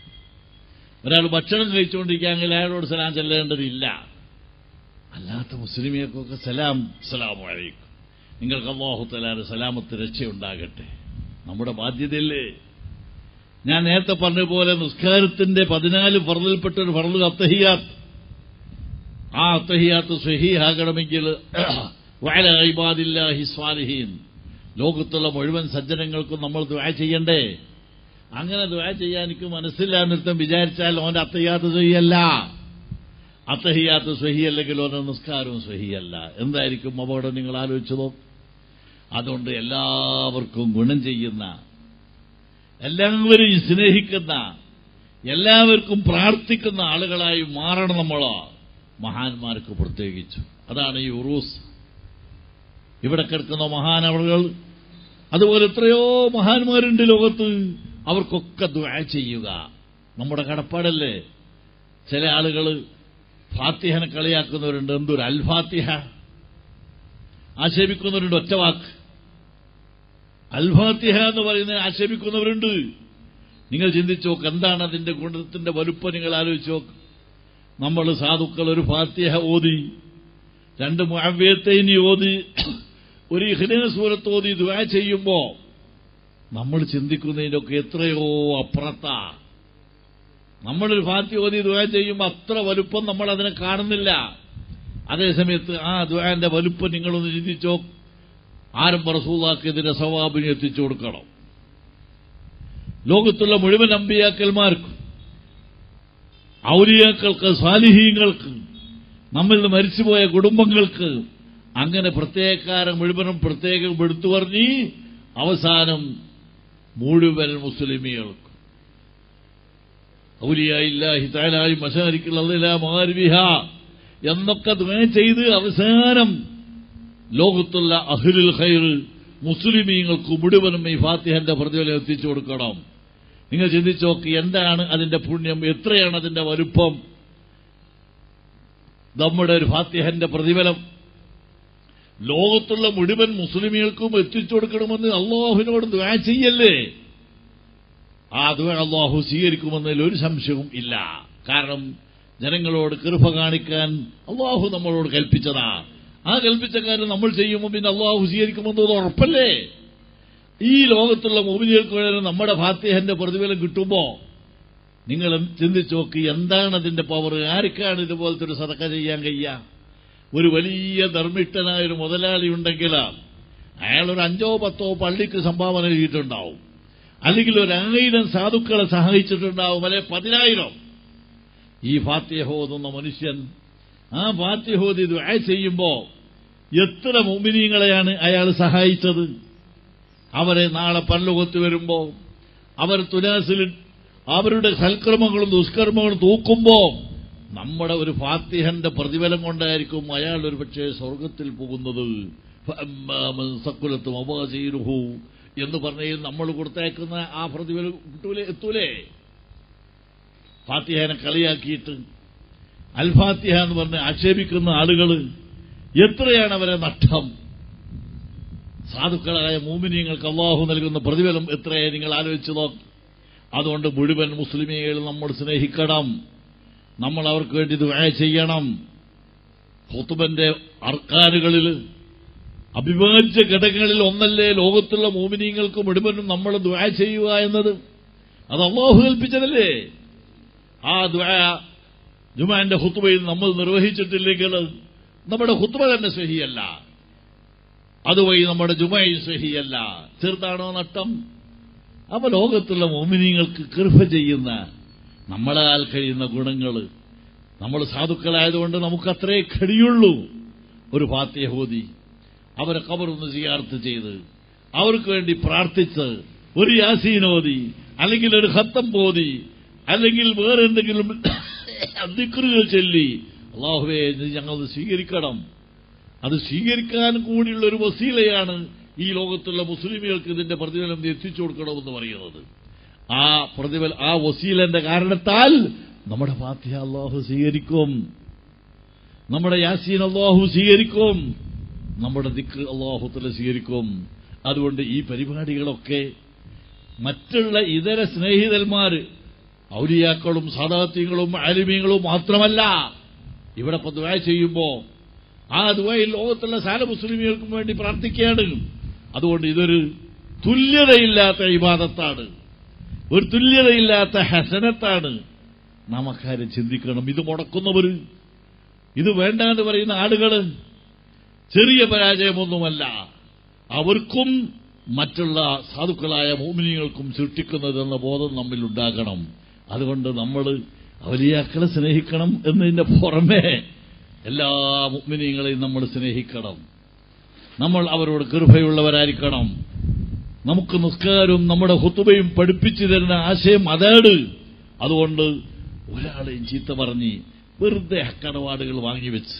ഒരാൾ ഭക്ഷണം കഴിച്ചുകൊണ്ടിരിക്കുകയാണെങ്കിൽ അയാളോട് സലാം ചെല്ലേണ്ടതില്ല അല്ലാത്ത മുസ്ലിമിയർക്കൊക്കെ സലാം സലാം വഴക്കും നിങ്ങൾക്ക് അള്ളാഹു തലാറ് സലാമത്ത് രക്ഷയുണ്ടാകട്ടെ നമ്മുടെ ബാധ്യതയല്ലേ ഞാൻ നേരത്തെ പറഞ്ഞ പോലെ നിസ്കാരത്തിന്റെ പതിനാല് ഫറലിൽപ്പെട്ട ഒരു ഫറല് അത്തഹിയാത്ത് ആ അത്തഹിയാത്ത് സ്വഹീഹാകണമെങ്കിൽ വയല ഇബാദില്ലാഹി സ്വാലിഹീൻ ലോകത്തുള്ള മുഴുവൻ സജ്ജനങ്ങൾക്കും നമ്മൾ ദ്വാ ചെയ്യണ്ടേ അങ്ങനെ ദ്വാ ചെയ്യാൻ എനിക്ക് മനസ്സില്ല നൃത്തം വിചാരിച്ചാൽ ഓന്റെ അത്തഹിയാത്ത് സ്വഹിയല്ല അത്തഹിയാത്ത് സ്വഹിയല്ലെങ്കിൽ ഓന്റെ നിസ്കാരവും സ്വഹിയല്ല എന്തായിരിക്കും അപകടം നിങ്ങൾ ആലോചിച്ചതോ അതുകൊണ്ട് എല്ലാവർക്കും ഗുണം ചെയ്യുന്ന എല്ലാവരെയും സ്നേഹിക്കുന്ന എല്ലാവർക്കും പ്രാർത്ഥിക്കുന്ന ആളുകളായി മാറണം നമ്മളോ മഹാന്മാർക്ക് പ്രത്യേകിച്ചു അതാണ് ഈ ഉറൂസ് ഇവിടെ കിടക്കുന്ന മഹാനവറുകൾ അതുപോലെ എത്രയോ മഹാന്മാരുണ്ട് ലോകത്ത് അവർക്കൊക്കെ ദ്വാ ചെയ്യുക നമ്മുടെ കടപ്പാടല്ലേ ചില ആളുകൾ ഫാത്തിഹനെ കളിയാക്കുന്നവരുണ്ട് എന്തൊരു അൽഫാത്തിഹ ആക്ഷേപിക്കുന്നവരുണ്ട് ഒറ്റ വാക്ക് അൽഫാത്തിഹ എന്ന് പറയുന്നത് ആക്ഷേപിക്കുന്നവരുണ്ട് നിങ്ങൾ ചിന്തിച്ചു നോക്ക് എന്താണ് അതിന്റെ ഗുണത്തിന്റെ വലുപ്പം നിങ്ങൾ ആലോചിച്ച് നോക്ക് നമ്മൾ സാധുക്കൾ ഒരു ഫാത്തിഹ ഓതി രണ്ട് മുഅവ്യത്തൈനി ഓതി ഒരു ഇഹ്ലിന സൂരത്ത് ഓതി ദുആ ചെയ്യുമ്പോ നമ്മൾ ചിന്തിക്കുന്നതിനൊക്കെ എത്രയോ അപ്പുറത്താ നമ്മളൊരു ഫാത്തി ഓതി ദുആ ചെയ്യുമ്പോൾ അത്ര വലുപ്പം നമ്മൾ അതിനെ കാണുന്നില്ല അതേസമയത്ത് ആ ദുആന്റെ വലുപ്പം നിങ്ങളൊന്ന് ചിന്തിച്ചോ ആരംഭ റസൂലാക്ക് ഇതിന്റെ സവാബിനെ എത്തിച്ചു കൊടുക്കണം ലോകത്തുള്ള മുഴുവൻ അമ്പിയാക്കന്മാർക്കും ഔലിയാക്കൾക്ക് സാലിഹീങ്ങൾക്ക് നമ്മിൽ നിന്ന് മരിച്ചുപോയ കുടുംബങ്ങൾക്ക് അങ്ങനെ പ്രത്യേകക്കാരൻ മുഴുവനും പ്രത്യേകം എടുത്തു പറഞ്ഞ് അവസാനം മുഴുവൻ മുസ്ലിമികൾക്ക് ഔലിയായില്ലാഹി താലായി മശാരിക്കുള്ള മാരുവിഹ എന്നൊക്കെ ദുആ ചെയ്ത് അവസാനം ലോകത്തുള്ള അഹ്ലുൽ ഖൈർ മുസ്ലിമീങ്ങൾക്ക് മുഴുവനും ഈ ഫാത്തിഹന്റെ പ്രതിഫലം എത്തിച്ചു കൊടുക്കണം നിങ്ങൾ ചിന്തിച്ചു നോക്കി എന്താണ് അതിന്റെ പുണ്യം എത്രയാണ് അതിന്റെ വലുപ്പം നമ്മുടെ ഒരു ഫാത്തിഹന്റെ പ്രതിഫലം ലോകത്തുള്ള മുഴുവൻ മുസ്ലിമീങ്ങൾക്കും എത്തിച്ചു കൊടുക്കണമെന്ന് അള്ളാഹുവിനോട് ദ്വാ ചെയ്യല്ലേ ആ ദ്വാ അള്ളാഹു സ്വീകരിക്കുമെന്നതിൽ ഒരു സംശയവും ഇല്ല കാരണം ജനങ്ങളോട് കൃപ കാണിക്കാൻ അള്ളാഹു നമ്മളോട് കൽപ്പിച്ചതാ ആ കൽപ്പിച്ച കാര്യം നമ്മൾ ചെയ്യുമ്പോൾ പിന്നെ അള്ളാഹു സ്വീകരിക്കുമെന്നത് ഉറപ്പല്ലേ ഈ ലോകത്തുള്ള മോമിനികൾക്ക് വേണ്ടി നമ്മുടെ ഫാത്തിഹന്റെ പ്രതിഫലം കിട്ടുമ്പോ നിങ്ങൾ ചിന്തിച്ചു നോക്കി എന്താണ് അതിന്റെ പവർ ആർക്കാണ് ഇതുപോലത്തെ ഒരു സതക്ക ചെയ്യാൻ കഴിയുക ഒരു വലിയ ധർമ്മിഷ്ഠനായ ഒരു മുതലാളി ഉണ്ടെങ്കിൽ അയാൾ ഒരു അഞ്ചോ പത്തോ പള്ളിക്ക് സംഭാവന ചെയ്തിട്ടുണ്ടാവും അല്ലെങ്കിൽ ഒരു ആയിരം സാധുക്കളെ സഹായിച്ചിട്ടുണ്ടാവും അല്ലെ പതിനായിരം ഈ ഫാത്തിഹ ഓതുന്ന മനുഷ്യൻ ആ ഫാത്തിഹ ഓതി ദുആ ചെയ്യുമ്പോ എത്ര മുമിനീങ്ങളെയാണ് അയാൾ സഹായിച്ചത് അവരെ നാളെ പല്ലുകൊത്ത് വരുമ്പോ അവർ തുലാസിൽ അവരുടെ സൽക്കർമ്മങ്ങളും ദുഷ്കർമ്മങ്ങളും തൂക്കുമ്പോ നമ്മുടെ ഒരു ഫാത്തിഹന്റെ പ്രതിഫലം കൊണ്ടായിരിക്കും അയാൾ ഒരു പക്ഷേ സ്വർഗത്തിൽ പോകുന്നത് ഫഅമ്മാമൻ സക്കുലത്തും അവാചീരുഹു എന്ന് പറഞ്ഞാൽ നമ്മൾ കൊടുത്തേക്കുന്ന ആ പ്രതിഫലം കിട്ടൂലേ എത്തൂലേ ഫാത്തിഹനെ കളിയാക്കിയിട്ട് അൽഫാത്തിഹ എന്ന് പറഞ്ഞ് ആക്ഷേപിക്കുന്ന ആളുകൾ എത്രയാണ് അവരെ നഷ്ടം സാധുക്കളായ മൂമിനിയങ്ങൾക്ക് അള്ളാഹു നൽകുന്ന പ്രതിഫലം എത്രയായി നിങ്ങൾ ആലോചിച്ചു നോക്ക് അതുകൊണ്ട് മുഴുവൻ മുസ്ലിമീകൾ നമ്മൾ സ്നേഹിക്കണം നമ്മൾ അവർക്ക് വേണ്ടി ദുആ ചെയ്യണം ഹുത്തുബന്റെ അർക്കാനുകളിൽ അഭിവാജ്യ ഘടകങ്ങളിൽ ഒന്നല്ലേ ലോകത്തുള്ള മോമിനീങ്ങൾക്ക് മുഴുവനും നമ്മൾ ദുആ ചെയ്യുക എന്നത് അത് അള്ളാഹു കൽപ്പിച്ചതല്ലേ ആ ദുആ ജുമാന്റെ ഹുത്തുബയിൽ നമ്മൾ നിർവഹിച്ചിട്ടില്ലെങ്കിൽ നമ്മുടെ ഹുത്തുബ തന്നെ സഹിയല്ല അതുവഴി നമ്മുടെ ജുമയും സഹിയല്ല ചെറുതാണോ നട്ടം അപ്പൊ ലോകത്തുള്ള മോമിനിങ്ങൾക്ക് കൃപ ചെയ്യുന്ന നമ്മളാൽ കഴിയുന്ന ഗുണങ്ങൾ നമ്മൾ സാധുക്കളായതുകൊണ്ട് നമുക്ക് അത്രേ കഴിയുള്ളൂ ഒരു ഫാത്യഹോദി അവരെ കബറൊന്ന് സിയാർത്ത് ചെയ്ത് അവർക്ക് വേണ്ടി പ്രാർത്ഥിച്ച് ഒരു യാസീനോദി അല്ലെങ്കിൽ ഒരു ഹത്തം പോതി അല്ലെങ്കിൽ വേറെ എന്തെങ്കിലും ദിക്റുകൾ ചൊല്ലി അള്ളാഹുവേ ഇത് ഞങ്ങൾ സ്വീകരിക്കണം അത് സ്വീകരിക്കാൻ കൂടിയുള്ള ഒരു വസീലയാണ് ഈ ലോകത്തുള്ള മുസ്ലിമുകൾക്ക് ഇതിന്റെ പ്രതിഫലം എത്തിച്ചു കൊടുക്കണമെന്ന് പറയുന്നത് ആ പ്രതിഫല ആ വസീലന്റെ കാരണത്താൽ നമ്മുടെ ഫാത്തിഹ അള്ളാഹു സ്വീകരിക്കും നമ്മുടെ യാസീൻ അള്ളാഹു സ്വീകരിക്കും നമ്മുടെ ദിക്ക് അള്ളാഹുത്തല സ്വീകരിക്കും അതുകൊണ്ട് ഈ പരിപാടികളൊക്കെ മറ്റുള്ള ഇതര സ്നേഹിതന്മാര് ഔലിയാക്കളും സാദാത്യങ്ങളും ആലിമീങ്ങളും മാത്രമല്ല ഇവിടെ ഇപ്പൊ ദുആ ചെയ്യുമ്പോ ആ ദുആയിൽ ലോകത്തുള്ള സാല മുസ്ലിമുകൾക്കും വേണ്ടി പ്രാർത്ഥിക്കുകയാണ് അതുകൊണ്ട് ഇതൊരു തുല്യതയില്ലാത്ത ഇബാദത്താണ് ഒരു തുല്യതയില്ലാത്ത ഹസനത്താണ് നാം അക്കാര്യം ചിന്തിക്കണം ഇത് മുടക്കുന്നവർ ഇത് വേണ്ടാന്ന് പറയുന്ന ആളുകള് ചെറിയ പരാജയമൊന്നുമല്ല അവർക്കും മറ്റുള്ള സാധുക്കളായ മോമിനികൾക്കും സൃഷ്ടിക്കുന്നതെന്ന ബോധം നമ്മിൽ ഉണ്ടാകണം അതുകൊണ്ട് നമ്മൾ അവലിയാക്കളെ സ്നേഹിക്കണം എന്നതിന്റെ പുറമെ എല്ലാ മുഗ്മിനീങ്ങളെയും നമ്മൾ സ്നേഹിക്കണം നമ്മൾ അവരോട് കൃപയുള്ളവരായിരിക്കണം നമുക്ക് നിസ്കാരവും നമ്മുടെ ഹുത്തുബയും പഠിപ്പിച്ചു തരുന്ന ആശയം അതാണ് അതുകൊണ്ട് ഒരാളെയും ചീത്ത പറഞ്ഞ് വെറുതെ കടപാടുകൾ വാങ്ങിവെച്ച്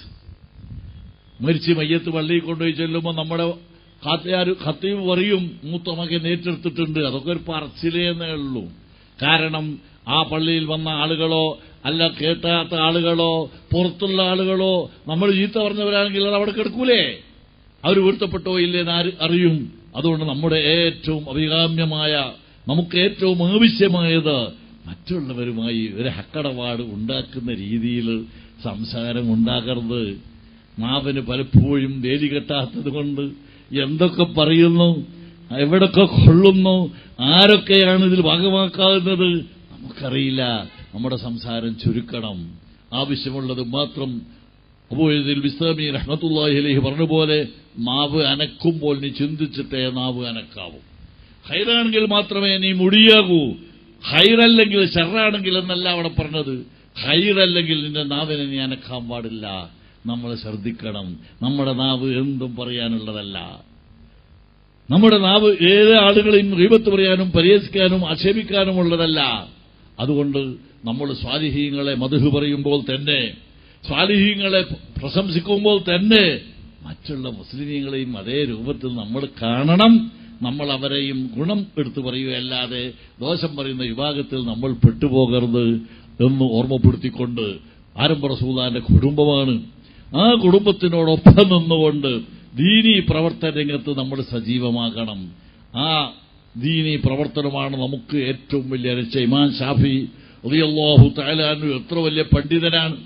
മരിച്ച് മയ്യത്ത് പള്ളിയിൽ കൊണ്ടുപോയി ചെല്ലുമ്പോൾ നമ്മുടെ ഖാത്തിയാർ ഖത്തീവ് പറയും മൂത്ത മകൻ ഏറ്റെടുത്തിട്ടുണ്ട് അതൊക്കെ ഒരു പറച്ചിലേ എന്നേ ഉള്ളൂ കാരണം ആ പള്ളിയിൽ വന്ന ആളുകളോ അല്ല കേട്ടാത്ത ആളുകളോ പുറത്തുള്ള ആളുകളോ നമ്മൾ ചീത്ത പറഞ്ഞവരാണെങ്കിൽ അത് അവിടെ കിടക്കൂലേ അവർ വീഴ്ത്തപ്പെട്ടോ ഇല്ലേന്ന് ആര് അറിയും അതുകൊണ്ട് നമ്മുടെ ഏറ്റവും അഭികാമ്യമായ നമുക്ക് ഏറ്റവും ആവശ്യമായത് മറ്റുള്ളവരുമായി ഒരു ഹക്കടപാട് ഉണ്ടാക്കുന്ന രീതിയിൽ സംസാരം ഉണ്ടാകരുത് മാവന് പലപ്പോഴും വേലി കെട്ടാത്തത് കൊണ്ട് എന്തൊക്കെ പറയുന്നു എവിടൊക്കെ കൊള്ളുന്നു ആരൊക്കെയാണ് ഇതിൽ ഭാഗമാക്കാവുന്നത് നമുക്കറിയില്ല നമ്മുടെ സംസാരം ചുരുക്കണം ആവശ്യമുള്ളത് മാത്രം അബൂദിൽ വിസ്ലാമി റഹ്മത്തുല്ലാഹി അലൈഹി പറഞ്ഞ പോലെ മാവ് അനക്കുമ്പോൾ നീ ചിന്തിച്ചിട്ടേ നാവ് അനക്കാവൂ ഹൈറാണെങ്കിൽ മാത്രമേ നീ മുടിയാകൂ ഹൈറല്ലെങ്കിൽ ഷെറാണെങ്കിൽ എന്നല്ല അവിടെ പറഞ്ഞത് ഹൈറല്ലെങ്കിൽ നിന്റെ നാവിനെ നീ അനക്കാൻ പാടില്ല നമ്മൾ ശ്രദ്ധിക്കണം നമ്മുടെ നാവ് എന്തും പറയാനുള്ളതല്ല നമ്മുടെ നാവ് ഏത് ആളുകളെയും റീപത്ത് പറയാനും പരിഹസിക്കാനും ആക്ഷേപിക്കാനും ഉള്ളതല്ല അതുകൊണ്ട് നമ്മൾ സ്വാലിഹീങ്ങളെ മധു പറയുമ്പോൾ തന്നെ സ്വാലിഹീങ്ങളെ പ്രശംസിക്കുമ്പോൾ തന്നെ മറ്റുള്ള മുസ്ലിമീങ്ങളെയും അതേ രൂപത്തിൽ നമ്മൾ കാണണം നമ്മൾ അവരെയും ഗുണം എടുത്തു പറയുകയല്ലാതെ ദോഷം പറയുന്ന വിഭാഗത്തിൽ നമ്മൾ പെട്ടുപോകരുത് എന്ന് ഓർമ്മപ്പെടുത്തിക്കൊണ്ട് ആരംഭ റസൂലാന്റെ കുടുംബമാണ് ആ കുടുംബത്തിനോടൊപ്പം നിന്നുകൊണ്ട് ദീനീ പ്രവർത്തന രംഗത്ത് നമ്മൾ സജീവമാകണം ആ ദീനീ പ്രവർത്തനമാണ് നമുക്ക് ഏറ്റവും വലിയ രക്ഷ ഇമാൻ ഷാഫി റളിയല്ലാഹു തആലാനു എത്ര വലിയ പണ്ഡിതനാണ്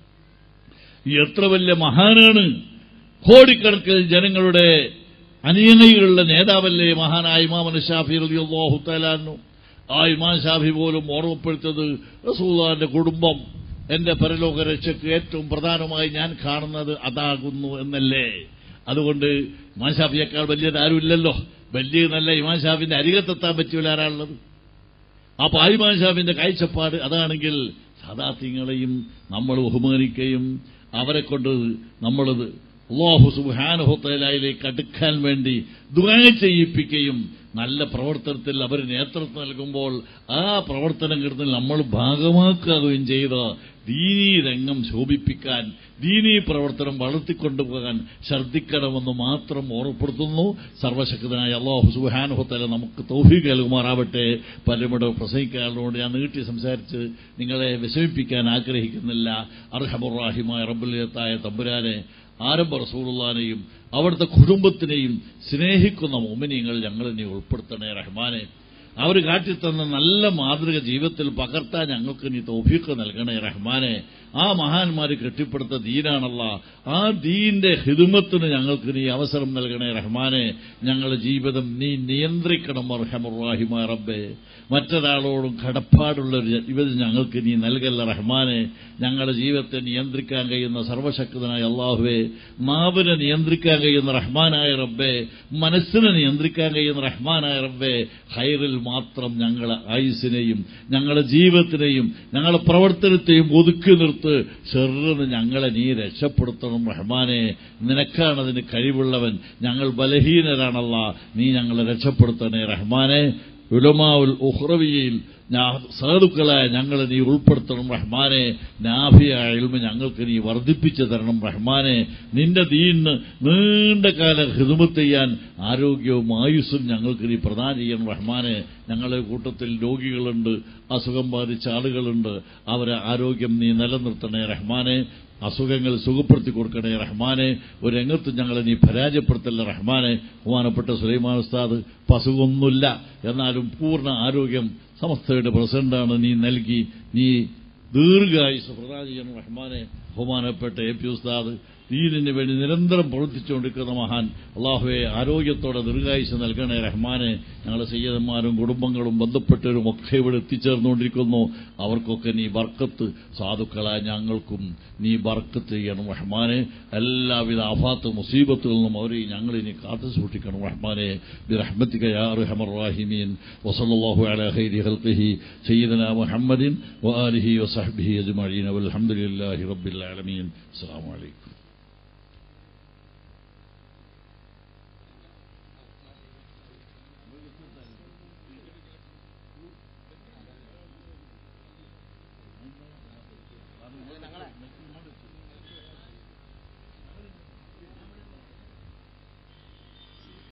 എത്ര വലിയ മഹാനാണ് കോടിക്കണക്കിന് ജനങ്ങളുടെ അനുയായികളുടെ നേതാവല്ലേ മഹാനായ ഇമാമൻ ഷാഫി റളിയല്ലാഹു തആലാനു ആ ഇമാൻ ഷാഫി പോലും ഓർമ്മപ്പെടുത്തത് റസൂലുള്ളാഹിന്റെ കുടുംബം എന്റെ പരലോക രക്ഷയ്ക്ക് ഏറ്റവും പ്രധാനമായി ഞാൻ കാണുന്നത് അതാകുന്നു എന്നല്ലേ അതുകൊണ്ട് ഇമാൻ ഷാഫിയേക്കാൾ വലിയതാരുമില്ലല്ലോ വലിയ നല്ല ഇമാൻ ഷാഫിന്റെ അരികത്തെത്താൻ പറ്റിയുള്ള ആരാളുള്ളത് അപ്പൊ ആ ഇമാൻ ഷാഫിന്റെ കാഴ്ചപ്പാട് അതാണെങ്കിൽ സാദാത്യങ്ങളെയും നമ്മൾ ബഹുമാനിക്കുകയും അവരെ കൊണ്ട് നമ്മളത് അള്ളാഹു സുബാനുഹത്തയിലേക്ക് അടുക്കാൻ വേണ്ടി ദുആ ചെയ്യിപ്പിക്കുകയും നല്ല പ്രവർത്തനത്തിൽ അവർ നേതൃത്വം നൽകുമ്പോൾ ആ പ്രവർത്തനങ്ങളിൽ നമ്മൾ ഭാഗമാക്കുകയും ചെയ്ത് ദീനീ രംഗം ശോഭിപ്പിക്കാൻ ദീനീ പ്രവർത്തനം വളർത്തിക്കൊണ്ടുപോകാൻ ശ്രദ്ധിക്കണമെന്ന് മാത്രം ഓർമ്മപ്പെടുത്തുന്നു സർവശക്തനായ അള്ളാഹു സുഹാനുഹത്തല നമുക്ക് തൗഫീഖ് നൽകുമാറാവട്ടെ പലരുടെ പ്രസംഗിക്കാറുണ്ട് ഞാൻ നീട്ടി സംസാരിച്ച് നിങ്ങളെ വിഷമിപ്പിക്കാൻ ആഗ്രഹിക്കുന്നില്ല അർഹമുറാഹിമായ റബ്ബുലിയത്തായ തമ്പുരാനെ ആരംഭ റസൂലുള്ളാനെയും അവിടുത്തെ കുടുംബത്തിനെയും സ്നേഹിക്കുന്ന മോമിനിയങ്ങൾ ഞങ്ങൾ നീ ഉൾപ്പെടുത്തണേ റഹ്മാനെ അവർ കാട്ടിത്തന്ന നല്ല മാതൃക ജീവിതത്തിൽ പകർത്താൻ ഞങ്ങൾക്ക് നീ തൗഫീഖ് നൽകണേ റഹ്മാനെ ആ മഹാന്മാര് കെട്ടിപ്പടുത്ത ദീനാണല്ല ആ ദീന്റെ ഹിതുമത്തിന് ഞങ്ങൾക്ക് നീ അവസരം നൽകണേ റഹ്മാനെ ഞങ്ങളുടെ ജീവിതം നീ നിയന്ത്രിക്കണം അർഹമുറാഹിമായ റബ്ബേ മറ്റൊരാളോടും കടപ്പാടുള്ള ഒരു ജീവിതം ഞങ്ങൾക്ക് നീ നൽകല്ല റഹ്മാനെ ഞങ്ങളുടെ ജീവിതത്തെ നിയന്ത്രിക്കാൻ കഴിയുന്ന സർവശക്തനായ അള്ളാഹുവേ നാവിനെ നിയന്ത്രിക്കാൻ കഴിയുന്ന റഹ്മാനായ റബ്ബേ മനസ്സിനെ നിയന്ത്രിക്കാൻ കഴിയുന്ന റഹ്മാനായ റബ്ബേ ഹൈറിൽ മാത്രം ഞങ്ങളെ ആയുസിനെയും ഞങ്ങളുടെ ജീവിതത്തിനെയും ഞങ്ങളുടെ പ്രവർത്തനത്തെയും ഒതുക്കി നിർത്ത് ചെറുന്ന് ഞങ്ങളെ നീ രക്ഷപ്പെടുത്തണം റഹ്മാനെ നിനക്കാണതിന് കഴിവുള്ളവൻ ഞങ്ങൾ ബലഹീനരാണല്ല നീ ഞങ്ങളെ രക്ഷപ്പെടുത്തണേ റഹ്മാനെ ഉലമാവുൽ ഉഹ്റവിയിൽ സാധുക്കളായ ഞങ്ങളെ നീ ഉൾപ്പെടുത്തണം റഹ്മാനെ നാഭിയായ ഇൽമ ഞങ്ങൾക്ക് നീ വർദ്ധിപ്പിച്ചു തരണം റഹ്മാനെ നിന്റെ ദീനിന് നീണ്ട കാലം ഹിതുമത്ത് ചെയ്യാൻ ആരോഗ്യവും ആയുസ്സും ഞങ്ങൾക്ക് നീ പ്രദാനം ചെയ്യണം റഹ്മാനെ ഞങ്ങളുടെ കൂട്ടത്തിൽ രോഗികളുണ്ട് അസുഖം ബാധിച്ച ആളുകളുണ്ട് അവരെ ആരോഗ്യം നീ നിലനിർത്തണേ റഹ്മാനെ അസുഖങ്ങൾ സുഖപ്പെടുത്തി കൊടുക്കണേ റഹ്മാനെ ഒരു രംഗത്ത് ഞങ്ങളെ നീ പരാജയപ്പെടുത്തല്ല റഹ്മാനെ ബഹുമാനപ്പെട്ട സുലൈമാൻ ഉസ്താദ് പസുഖൊന്നുമില്ല എന്നാലും പൂർണ്ണ ആരോഗ്യം സമസ്തയുടെ പ്രസിഡന്റാണ് നീ നൽകി നീ ദീർഘായുസ് പ്രദാനം ചെയ്യണം റഹ്മാനെ ബഹുമാനപ്പെട്ട എ പി ഉസ്താദ് ദീനിന് വേണ്ടി നിരന്തരം പ്രവർത്തിച്ചുകൊണ്ടിരിക്കുന്ന മഹാൻ അള്ളാഹുവെ ആരോഗ്യത്തോടെ ദീർഘായുസ് നൽകണേ റഹ്മാനെ ഞങ്ങളുടെ സയ്യദന്മാരും കുടുംബങ്ങളും ബന്ധപ്പെട്ടവരും ഒക്കെ ഇവിടെ എത്തിച്ചേർന്നുകൊണ്ടിരിക്കുന്നു അവർക്കൊക്കെ നീ ബർക്കത്ത് സാധുക്കളായ ഞങ്ങൾക്കും നീ ബർക്കത്ത് ചെയ്യണം റഹ്മാനെ എല്ലാവിധ ആഫാത്ത് മുസീബത്തുകളിൽ നിന്നും അവരെ ഞങ്ങളെ നീ കാത്തു സൂക്ഷിക്കണം റഹ്മാനെ ബിറഹ്മത്തിക യാ അർഹമർ റാഹിമീൻ വസല്ലല്ലാഹു അലാ ഖൈരി ഖൽഖിഹി സയ്യിദനാ മുഹമ്മദിൻ വആലിഹി വസഹ്ബിഹി അജ്മഈൻ വൽഹംദുലില്ലാഹി റബ്ബിൽ ആലമീൻ അസ്സലാമു അലൈക്കും